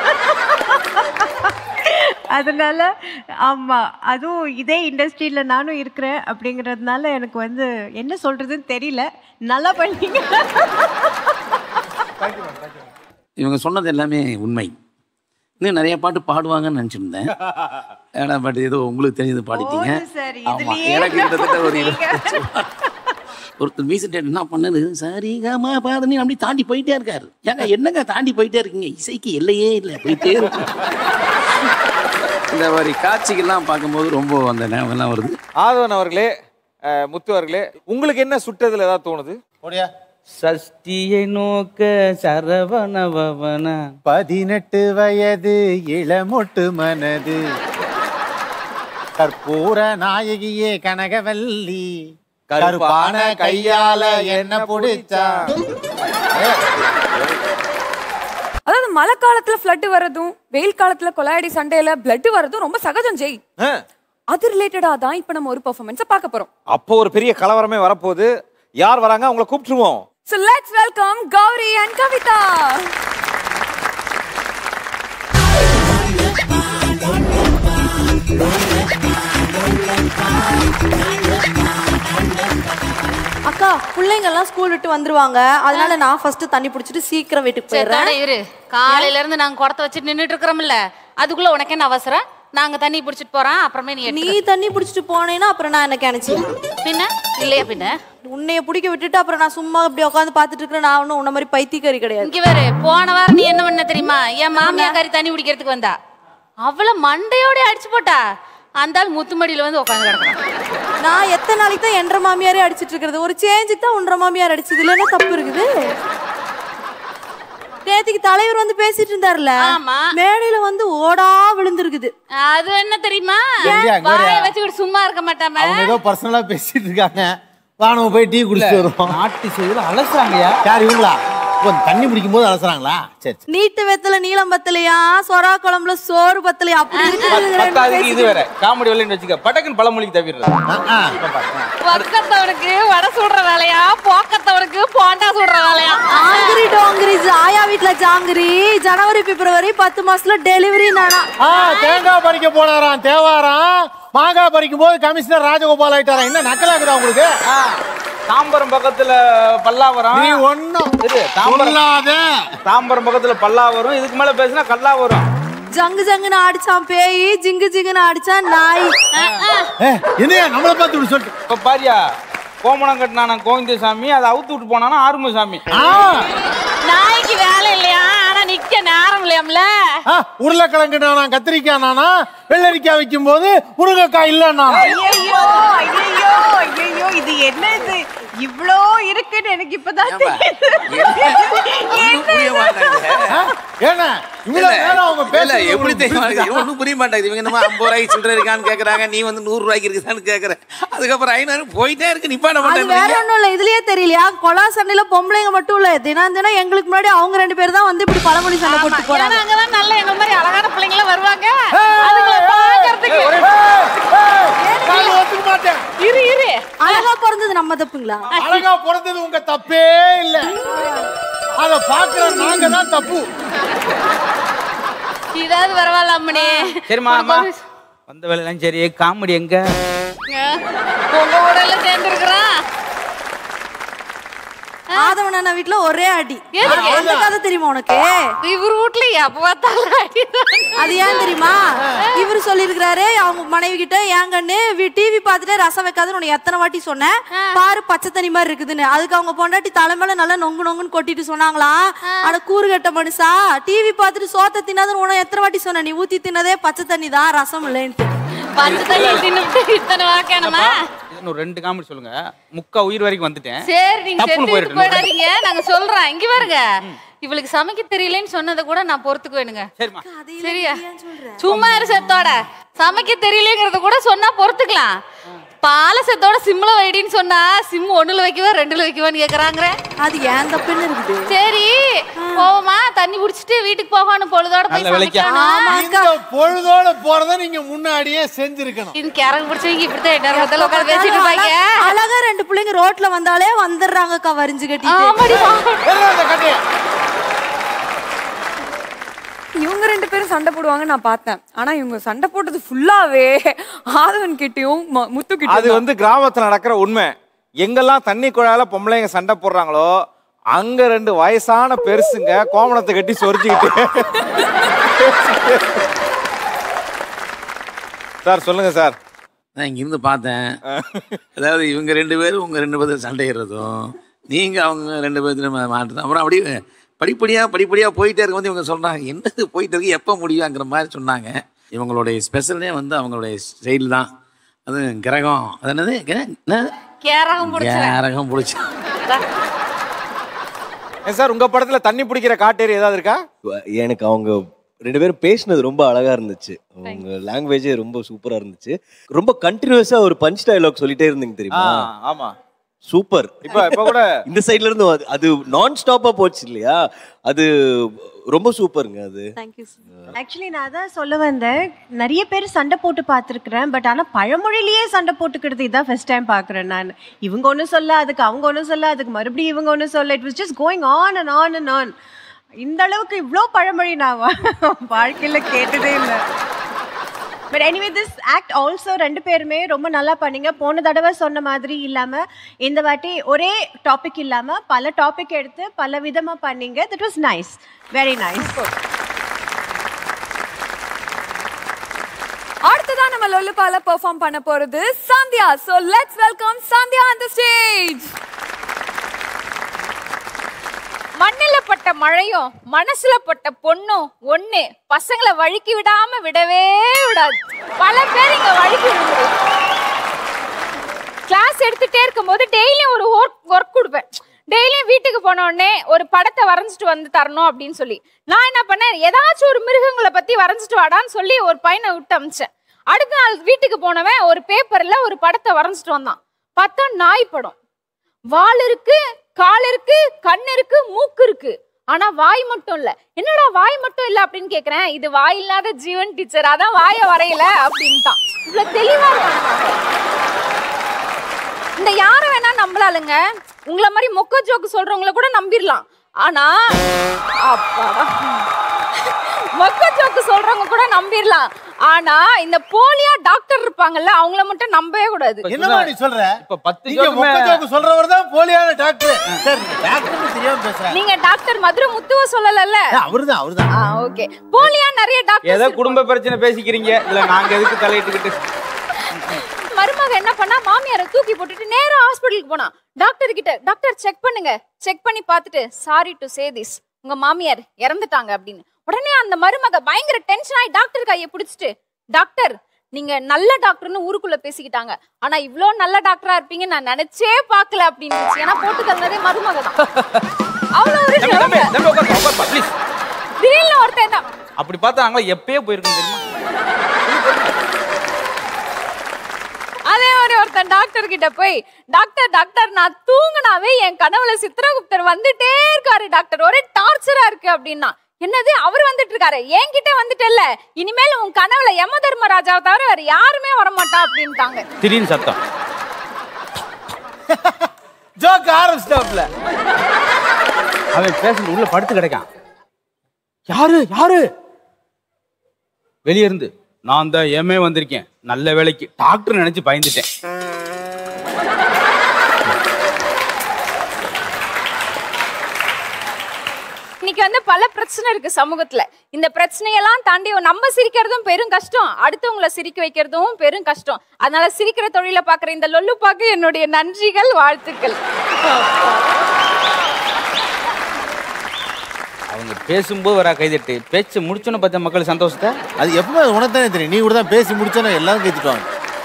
அதனால ஆமா அதுவும் இதே இண்டஸ்ட்ரியில நானும் இருக்கிறேன் அப்படிங்கிறதுனால எனக்கு வந்து என்ன சொல்றதுன்னு தெரியல நல்லா பண்ணீங்க இவங்க சொன்னது எல்லாமே உண்மை இன்னும் நிறைய பாட்டு பாடுவாங்கன்னு நினச்சிருந்தேன் ஏன்னா பட் ஏதோ உங்களுக்கு தெரிஞ்சது பாடிட்டீங்க போதும் சார், ஆமா இதுலயே எனக்கு கிட்டத்தட்ட ஒரு நீங்க- ஒருத்தர் மியூசிக் டேரக்டர் என்ன பண்ணது சரிகமா பாதனி அப்படி தாண்டி போயிட்டே இருக்காரு ஏங்க என்னங்க தாண்டி போயிட்டே இருக்கீங்க இசைக்கு எல்லையே இல்லை போயிட்டே இருக்கு இந்த மாதிரி காட்சிகள்லாம் பார்க்கும்போது ரொம்ப அந்த ஞாபகம்லாம் வருது ஆதவன் அவர்களே அஹ், முத்து அவர்களே உங்களுக்கு என்ன சுட்டதுல ஏதாவது தோணுது சஷ்டியை நோக்க சரவணபவன பதினெட்டு வயது இளமொட்டு மனது கற்பூர நாயகியே கனகவல்லி கருப்பான கையால என்ன புடிச்சா அதாவது மழை காலத்துல ஃப்ளட் வர்றதும் வெயில் காலத்துல கொலாயடி சண்டையில பிளட் வர்றதும் ரொம்ப சகஜம் ஜெய் அது ரிலேட்டடா தான் இப்போ நம்ம ஒரு பெர்ஃபார்மன்ஸை பார்க்க போறோம் அப்போ ஒரு பெரிய கலவரமே வரப்போகுது யார் வராங்க அவங்கள கூப்பிட்டுருவோம் So let's welcome Gauri and Kavita. அக்கா பிள்ளைங்க எல்லாம் ஸ்கூல் விட்டு வந்துருவாங்க அதனால நான் ஃபர்ஸ்ட் தண்ணி பிடிச்சிட்டு சீக்கிரம் வீட்டுக்கு சரி போயிடுறேன் தடை இரு காலையில இருந்து நாங்க குடத்தை வச்சுட்டு நின்னுட்டு இருக்கிறோம்ல அதுக்குள்ள உனக்கு என்ன அவசரம் நாங்க தண்ணி பிடிச்சிட்டு போறோம் அப்புறமே நீ நீ தண்ணி பிடிச்சிட்டு போனேன்னா அப்புறம் நான் என்ன கிணச்சி பின்ன இல்லையா பின்ன உன்னைய பிடிக்க விட்டுட்டு அப்புறம் நான் சும்மா இப்படி உட்காந்து பார்த்துட்டு இருக்கிறேன் நான் ஒன்றும் உன்ன மாதிரி பைத்தியக்காரி கிடையாது இங்க வேறு போன வாரம் நீ என்ன பண்ண தெரியுமா என் மாமியா கறி தண்ணி குடிக்கிறதுக்கு வந்தா அவள மண்டையோட அடிச்சு போட்டா அந்த ஆள் முத்துமடியில வந்து உட்காந்து கிடக்குறான் நான் எத்தனை நாளைக்கு தான் என்ற மாமியாரே அடிச்சிட்டு இருக்கிறது ஒரு சேஞ்சுக்கு தான் உன்ற மாமியார் அடிச்சது இல்லைன்னா தப்பு இருக்குது நேத்திக்கு தலைவர் வந்து பேசிட்டு இருந்தாருல ஆமா. மேடையில வந்து ஓடா விழுந்திருக்குது அது என்ன தெரியுமா எங்கயா, இங்க வாயை வரியா? வச்சுக்கிட்டு சும்மா இருக்க மாட்டாம அவங்க ஏதோ பர்சனலா பேசிட்டு இருக்காங்க வா நம்ம போய் டீ குடிச்சிட்டு வருவோம் நாட்டு செய்தியில் அலசுறாங்கய்யா யார் இவங்களா இப்போ தண்ணி பிடிக்கும் போது அலசுறாங்களா சரி சரி. நீட்டு வெத்தல நீளம் பத்தலையா சொரா குழம்புல சோறு பத்தலையா அப்படி இருக்குது இதுங்க ரெண்டு பத்தாவதுக்கு இது பேசிட்டு. வேற காமெடி வரலன்னு வச்சுக்க பட்டக்குன்னு பழமொழிக்கு தவிர்றது பக்கத்தவனுக்கு வடை சுடுற வேலையா போக்கத்தவனுக்கு போண்டா சுடுற வேலையா ஆங்கிரி டோங்கிரி ஆயா வீட்ல ஜாங்கிரி ஜனவரி பிப்ரவரி பத்து மாசத்துல டெலிவரி நானா ஆ தேங்காய் பறிக்க போனாராம் தேவாராம் மாங்காய் பறிக்கும் போது கமிஷனர் ராஜகோபால் ஆயிட்டாராம் என்ன நக்கலாக்குதா உங்களுக்கு தாம்பரம் பக்கத்துல பல்லாவரம் நீ ஒண்ணும் இரு, தாம்பரம் சொல்லாத. தாம்பரம் பக்கத்துல பல்லாவரம் இதுக்கு மேல பேசினா கல்லா வரும் ஜங்கு ஜங்குன்னு அடிச்சான் பேய் ஜிங்கு ஜிங்குன்னு அடிச்சான் நாய் என்னையா நம்மளை பார்த்து இப்படி சொல்லிட்டு இப்ப பாரியா கோமணம் கட்டினான கோவிந்தசாமி அதை அவுத்து விட்டு போனானா ஆறுமுகசாமி நாய்க்கு வேலை இல்லையா ஆனா நிக்க நேரம் இல்லையாம்ல ஆ, உருளைக்கிழங்கு நானா கத்திரிக்காய் நானா வெள்ளரிக்காய் வைக்கும் போது முருங்கைக்காய் இல்லைன்னா ஐயோ ஐயோ ஐயோ இது என்ன இது இவ்ளோ இருக்குன்னு எனக்கு இப்பதான் ஏன்னா இவ்வளவு நேரம் அவங்க இல்ல, பேசுறது எப்படி உங்களுக்கு தெரியுமா புரியுதா? இருக்கு? ஒண்ணும் புரிய மாட்டேங்குது இவங்க நம்ம ஐம்பது ரூபாய்க்கு சில்லறை இருக்கான்னு கேக்குறாங்க நீ வந்து நூறு ரூபாய்க்கு இருக்குதான்னு கேக்குற அதுக்கப்புறம் ஐநூறு போயிட்டே இருக்கு நிப்பாட்ட அது வேற மாட்டேன் ஒண்ணும் இல்ல இதுலயே தெரியலையா கொலா சண்டையில பொம்பளைங்க மட்டும் இல்ல தினம் தினம் எங்களுக்கு முன்னாடி அவங்க ரெண்டு பேர் தான் வந்து இப்படி பழமொழி சண்டை போட்டு ஏன்னா போறாங்க அங்கதான் நல்ல எங்க மாதிரி அழகான பிள்ளைங்க வருவாங்க அதுங்களை பாக்குறதுக்கு நான் ஒத்துக்க மாட்டேன் இரு இரு அழகா பிறந்தது நம்ம தப்புங்களா அழகா பிறந்தது உங்க தப்பே இல்ல அத பாக்குற நாங்க தான் தப்பு இதாவது பரவாயில்ல அம்மனி சரிம்மா அம்மா வந்த வேலையெல்லாம் சரி காமெடி எங்க உங்க கூட எல்லாம் சேர்ந்து இருக்கிறான் ஆதவன் அண்ணா வீட்ல ஒரே அடி எதுக்கு? அந்த கதை தெரியுமா உனக்கு இவர் வீட்ல எப்ப பார்த்தாலும் அடிதான். அது ஏன் தெரியுமா இவர் சொல்லியிருக்கிறாரு அவங்க மனைவி கிட்ட ஏன் கண்ணு டிவி பார்த்துட்டு ரசம் வைக்காதுன்னு உனக்கு எத்தனை வாட்டி சொன்னேன் பாரு பச்சை தண்ணி மாதிரி இருக்குதுன்னு அதுக்கு அவங்க பொண்டாட்டி தலைமையில நல்லா நொங்கு நொங்குன்னு கொட்டிட்டு சொன்னாங்களாம் அட கூறு கட்ட மனுஷா டிவி பார்த்துட்டு சோத்த தின்னாதுன்னு உனக்கு எத்தனை வாட்டி சொன்ன நீ ஊத்தி தின்னதே பச்சை தண்ணி தான் ரசம் இல்லைன்ட்டு பச்சை தண்ணி தின்னுட்டு இத்தனை வாக்கணுமா இன்னும் ரெண்டு காமெடி சொல்லுங்க முக்கா உயிர் வரைக்கும் வந்துட்டேன் சரி நீங்க தப்புன்னு செத்து போயிட்டு போயிடாதீங்க நாங்க சொல்றோம் இங்க பாருங்க இவளுக்கு சமைக்க தெரியலன்னு சொன்னதை கூட நான் பொறுத்துக்கு வேணுங்க சரிம்மா சரியா சும்மா இரு செத்தோட சமைக்க தெரியலங்கிறத கூட சொன்னா பொறுத்துக்கலாம் பால செத்தோட சிம்ல வைடின்னு சொன்னா சிம் ஒண்ணுல வைக்கவா ரெண்டுல வைக்கவான்னு கேக்குறாங்க அது ஏன் தப்புன்னு இருக்குது சரி போவோமா தண்ணி குடிச்சிட்டு வீட்டுக்கு போகணும் பொழுதோட போய் நல்ல வேலைக்கு. சமைக்கணும் இந்த பொழுதோட போறத நீங்க முன்னாடியே செஞ்சிருக்கணும் இது கிறங்கு பிடிச்சவங்க இப்படித்தான் என்ன நேரத்துல உட்காந்து பேசிட்டு இருப்பாங்க அழகா- அழகா ரெண்டு பிள்ளைங்க ரோட்ல வந்தாலே வந்துடுறாங்கக்கா வரிஞ்சு ஆமாடி, கட்டிட்டு இவங்க ரெண்டு பேரும் சண்டை போடுவாங்க நான் பார்த்தேன் ஆனா இவங்க சண்டை போட்டது ஃபுல்லாவே ஆதவன் கிட்டயும் மு- முத்து அது கிட்டயும் வந்து கிராமத்துல நடக்கிற உண்மை எங்கெல்லாம் தண்ணி குழாயில பொம்பளைங்க சண்டை போடுறாங்களோ அங்க ரெண்டு வயசான பெருசுங்க கோமணத்தை கட்டி சொரிஞ்சுக்கிட்டு சார் சொல்லுங்க சார் நான் இங்கிருந்து பார்த்தேன் அதாவது இவங்க ரெண்டு பேரும் உங்க ரெண்டு பேரும் சண்டையிடுறதும் நீங்க அவங்க ரெண்டு பேர்த்தையும் மாட்டுறதும் அப்புறம் அப்படியே படிப்படியா படிப்படியா போயிட்டே இருக்கும்போது இவங்க சொல்றாங்க என்னது போயிட்டு இருக்கு எப்போ முடியுங்கிற மாதிரி சொன்னாங்க இவங்களுடைய ஸ்பெஷல்லே வந்து அவங்களுடைய ஸ்டைல் தான் அது கிரகம் அது என்னது கிர- என்ன? கேரகம் பிடிச்சிருக்கேன் கிரகம் பிடிச்சி ஏன் சார் உங்க படத்துல தண்ணி பிடிக்கிற காட்டேரி ஏதாவது இருக்கா எனக்கு அவங்க ரெண்டு பேரும் பேசினது ரொம்ப அழகா இருந்துச்சு அவங்க லாங்குவேஜே ரொம்ப சூப்பரா இருந்துச்சு ரொம்ப கண்டினியூஸா ஒரு பஞ்ச் டயலாக் சொல்லிட்டே இருந்தீங்க தெரியுமா ஆ, ஆமா சூப்பர் இப்ப இப்ப கூட இந்த சைடுல இருந்து அது- அது நான் ஸ்டாப்பா போச்சு இல்லையா அது ரொம்ப சூப்பருங்க அது ஆக்சுவலி நான் அதான் சொல்ல வந்தேன் நிறைய பேர் சண்டை போட்டு பார்த்துருக்குறேன் பட் ஆனால் பழமொழியிலேயே சண்டை போட்டுக்கிறது இதான் ஃபர்ஸ்ட் டைம் பார்க்குறேன் நான் இவங்க ஒன்றும் சொல்ல அதுக்கு அவங்க ஒன்றும் சொல்ல அதுக்கு மறுபடியும் இவங்க ஒன்றும் சொல்ல it was just going on and on and on இந்த அளவுக்கு இவ்வளோ பழமொழி நான் வாழ்க்கையில் கேட்டதே இல்லை but anyway this act also ரெண்டு பேருமே ரொம்ப நல்லா பண்ணீங்க போன தடவை சொன்ன மாதிரி இல்லாமல் இந்த வாட்டி ஒரே டாபிக் இல்லாமல் பல டாபிக் எடுத்து பல விதமாக பண்ணீங்க that was nice very nice அடுத்ததான் நம்ம லொல்லுபால பெர்ஃபார்ம் பண்ண போறது Sandhya so let's welcome Sandhya on the stage மண்ணுல பட்ட மழையும் மனசுல பட்ட பொண்ணும் ஒண்ணு பசங்களை வழுக்கி விடாம விடவே விடாது பல பேர் இங்க வழுக்கி விடுது கிளாஸ் எடுத்துட்டே இருக்கும்போது டெய்லியும் ஒரு ஒர்க் ஒர்க் கொடுப்பேன் டெய்லியும் வீட்டுக்கு போன உடனே ஒரு படத்தை வரைஞ்சிட்டு வந்து தரணும் அப்படின்னு சொல்லி நான் என்ன பண்ணேன் ஏதாச்சும் ஒரு மிருகங்களை பத்தி வரைஞ்சிட்டு வாடான்னு சொல்லி ஒரு பையனை விட்டு அமிச்சேன் அடுத்த நாள் வீட்டுக்கு போனவன் ஒரு பேப்பர்ல ஒரு படத்தை வரைஞ்சிட்டு வந்தான் பார்த்தா நாய் படம் வால் இருக்கு கால் இருக்கு கண் இருக்கு மூக்கு இருக்கு ஆனா வாய் மட்டும் இல்ல என்னடா வாய் மட்டும் இல்ல அப்படின்னு கேக்குறேன் இது வாய் இல்லாத ஜீவன் டீச்சர் அதான் வாய வரையல அப்படின்ட்டான் இவ்வளவு தெளிவா இருக்காங்க. இந்த யார வேணா நம்பலாளுங்க உங்களை மாதிரி மொக்க ஜோக்கு சொல்றவங்கள கூட நம்பிடலாம் ஆனா அப்பாடா மொக்க ஜோக்கு சொல்றவங்க கூட நம்பிடலாம் ஆனா இந்த போலியா டாக்டர் இருப்பாங்கல்ல அவங்கள மட்டும் நம்பவே கூடாது என்னமா நீ சொல்ற இப்ப பத்து நீங்க மொக்க ஜோக்கு சொல்றவர் தான் போலியான டாக்டர் சார் டாக்டர் தெரியாம பேசுறேன் நீங்க டாக்டர் மதுரை முத்துவ சொல்லலல்ல அவர்தான் அவர்தான் ஓகே போலியா நிறைய டாக்டர் ஏதோ குடும்ப பிரச்சனை பேசிக்கிறீங்க இல்ல நாங்க எதுக்கு தலையிட்டுக்கிட்டு மருமக என்ன பண்ணா மாமியாரை தூக்கி போட்டுட்டு நேரா ஹாஸ்பிடலுக்கு போனா டாக்டர் கிட்ட டாக்டர் செக் பண்ணுங்க செக் பண்ணி பார்த்துட்டு சாரி டு சே திஸ் உங்க மாமியார் இறந்துட்டாங்க அப்படின்னு உடனே அந்த மருமக பயங்கர டென்ஷன் ஆகி டாக்டர் கையை பிடிச்சிட்டு டாக்டர் நீங்க நல்ல டாக்டர்னு ஊருக்குள்ள பேசிக்கிட்டாங்க ஆனா இவ்ளோ நல்ல டாக்டரா இருப்பீங்க நான் நினைச்சே பார்க்கல அப்படின்னு இருந்துச்சு. ஏன்னா போட்டு தந்ததே மருமக தான் அவ்வளவு ஒரு தம்பி தம்பி தம்பி உட்காருப்பா உட்காருப்பா ப்ளீஸ் திடீர்னு ஒருத்தன் என்ன அப்படி பார்த்தா நாங்களும் எப்பயே போயிருக்கோம் தெரியுமா அதே மாதிரி ஒருத்தன் டாக்டர் கிட்ட போய் டாக்டர் டாக்டர் நான் தூங்குனாவே என் கனவுல சித்திரகுப்தர் வந்துட்டே இருக்காரு டாக்டர் ஒரே டார்ச்சரா இருக்கு அப்படின்னா என்னது அவர் வந்துட்டு இருக்காரு என்கிட்ட வந்துட்டல்ல இனிமேல் உன் கனவுல யம தர்மராஜாவை தவிர வேற யாருமே வரமாட்டா அப்படின்ட்டாங்க திடீர்னு சத்தம் ஜோக் ஆரம்பிச்சிட்டாப்ல அவன் பேஷண்ட் உள்ள படுத்து கிடக்கான் யாரு யாரு வெளிய இருந்து நான் தான் ஏமே வந்திருக்கேன் நல்ல வேலைக்கு டாக்டர் நினைச்சு பயந்துட்டேன் இன்னைக்கு வந்து பல பிரச்சனை இருக்கு சமூகத்துல இந்த பிரச்சனையெல்லாம் தாண்டி நம்ம சிரிக்கிறதும் பெரும் கஷ்டம் அடுத்தவங்கள சிரிக்க வைக்கிறதும் பெரும் கஷ்டம் அதனால சிரிக்கிற தொழில பாக்குற இந்த லொல்லு பாக்க என்னுடைய நன்றிகள் வாழ்த்துக்கள் அவங்க பேசும்போது வரா கைதட்டு பேச்சு முடிச்சோன்னு பார்த்த மக்கள் சந்தோஷத்தை அது எப்பவுமே உனக்கு தானே தெரியும் நீ கூட தான் பேசி முடிச்சோன்னா எல்லாரும் கைத்துட்டாங்க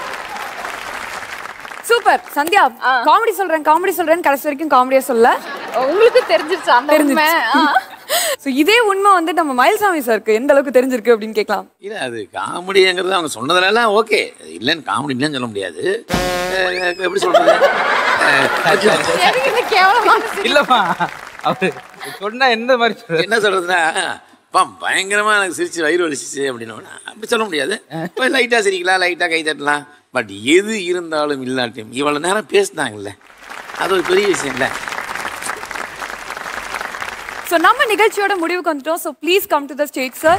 சூப்பர் சந்தியா காமெடி சொல்றேன் காமெடி சொல்றேன் கடைசி வரைக்கும் காமெடியா சொல்ல உங்களுக்கு தெரிஞ்சிருச்சு அந்த உண்மை ஆ. சோ இதே உண்மை வந்து நம்ம மயில்சாமி சாருக்கு எந்த அளவுக்கு தெரிஞ்சிருக்கு அப்படின்னு கேட்கலாம் இல்லை அது காமெடிங்கிறது அவங்க சொன்னதுலலாம் ஓகே இல்லைன்னு காமெடி இல்லைன்னு சொல்ல முடியாது அஹ் எப்படி சொல்றது எதுக்கு இந்த கேவலமான சிரிப்பு? இல்லம்மா அவரு சொன்னா எந்த மாதிரி சொல்றது என்ன சொல்றதுன்னா பா பயங்கரமா எனக்கு சிரிச்சு வயிறு வலிச்சிச்சு அப்படின்னா அப்படி சொல்ல முடியாது லைட்டா சிரிக்கலாம் லைட்டா கை தட்டலாம் பட் எது இருந்தாலும் இல்லாட்டியும் இவ்வளவு நேரம் பேசினாங்கல்ல அது ஒரு பெரிய விஷயம் இல்லை சோ நம்ம நிகழ்ச்சியோட முடிவுக்கு வந்துட்டோம் so please come to the stage sir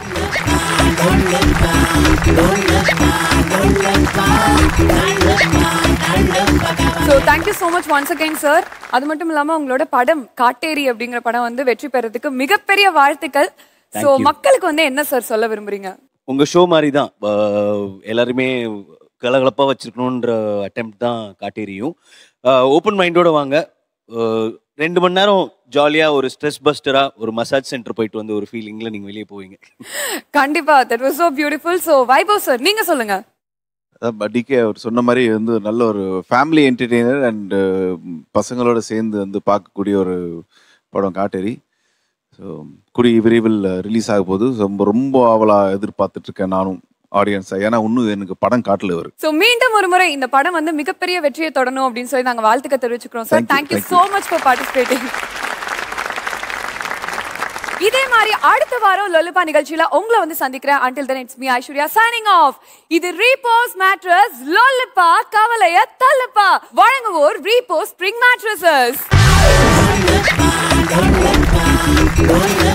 so thank you so much once again sir அது மட்டும் இல்லாம உங்களோட படம் காட்டேரி அப்படிங்கிற படம் வந்து வெற்றி பெறதுக்கு மிகப்பெரிய வாழ்த்துக்கள் ஸோ Thank you. மக்களுக்கு வந்து என்ன சார் சொல்ல விரும்புறீங்க உங்க ஷோ மாதிரி தான் அஹ் எல்லாருமே கலகலப்பா வச்சிருக்கணுன்ற அட்டெம்ப்ட் தான் காட்டேரியும் ஓப்பன் மைண்டோட வாங்க அஹ் ரெண்டு மணி நேரம் ஜாலியா ஒரு ஸ்ட்ரெஸ் பஸ்டரா ஒரு மசாஜ் சென்டர் போயிட்டு வந்து ஒரு ஃபீலிங்ல நீங்க வெளியே போவீங்க கண்டிப்பா that was so beautiful so Vaibhav sir நீங்க சொல்லுங்க டிகே அவர் சொன்ன மாதிரி வந்து நல்ல ஒரு ஃபேமிலி என்டர்டெய்னர் அண்ட் பசங்களோட சேர்ந்து வந்து பார்க்கக்கூடிய ஒரு படம் காட்டேரி ஸோ கூடிய விரைவில் ரிலீஸ் ஆக போகுது ரொம்ப ரொம்ப ஆவலாக எதிர்பார்த்துட்டு இருக்கேன் நானும் ஆடியன்ஸாக ஏன்னா இன்னும் எனக்கு படம் காட்டல அவர் ஸோ மீண்டும் ஒரு முறை இந்த படம் வந்து மிகப்பெரிய வெற்றியை தொடரும் அப்படின்னு சொல்லி நாங்க வாழ்த்துக்க தெரிவிச்சுக்கிறோம் sir Thank you, thank you thank so much for participating இதே மாதிரி அடுத்த வாரம் லொலுபா நிகழ்ச்சியில உங்களை வந்து சந்திக்கிறேன் until then it's me Aishwarya signing off இது ரீபோஸ் மேட்ரஸ் லொலுபா கவலைய தள்ளுப்பா வழங்குவோர் ரீபோஸ் ஸ்ப்ரிங் மேட்ரஸஸ்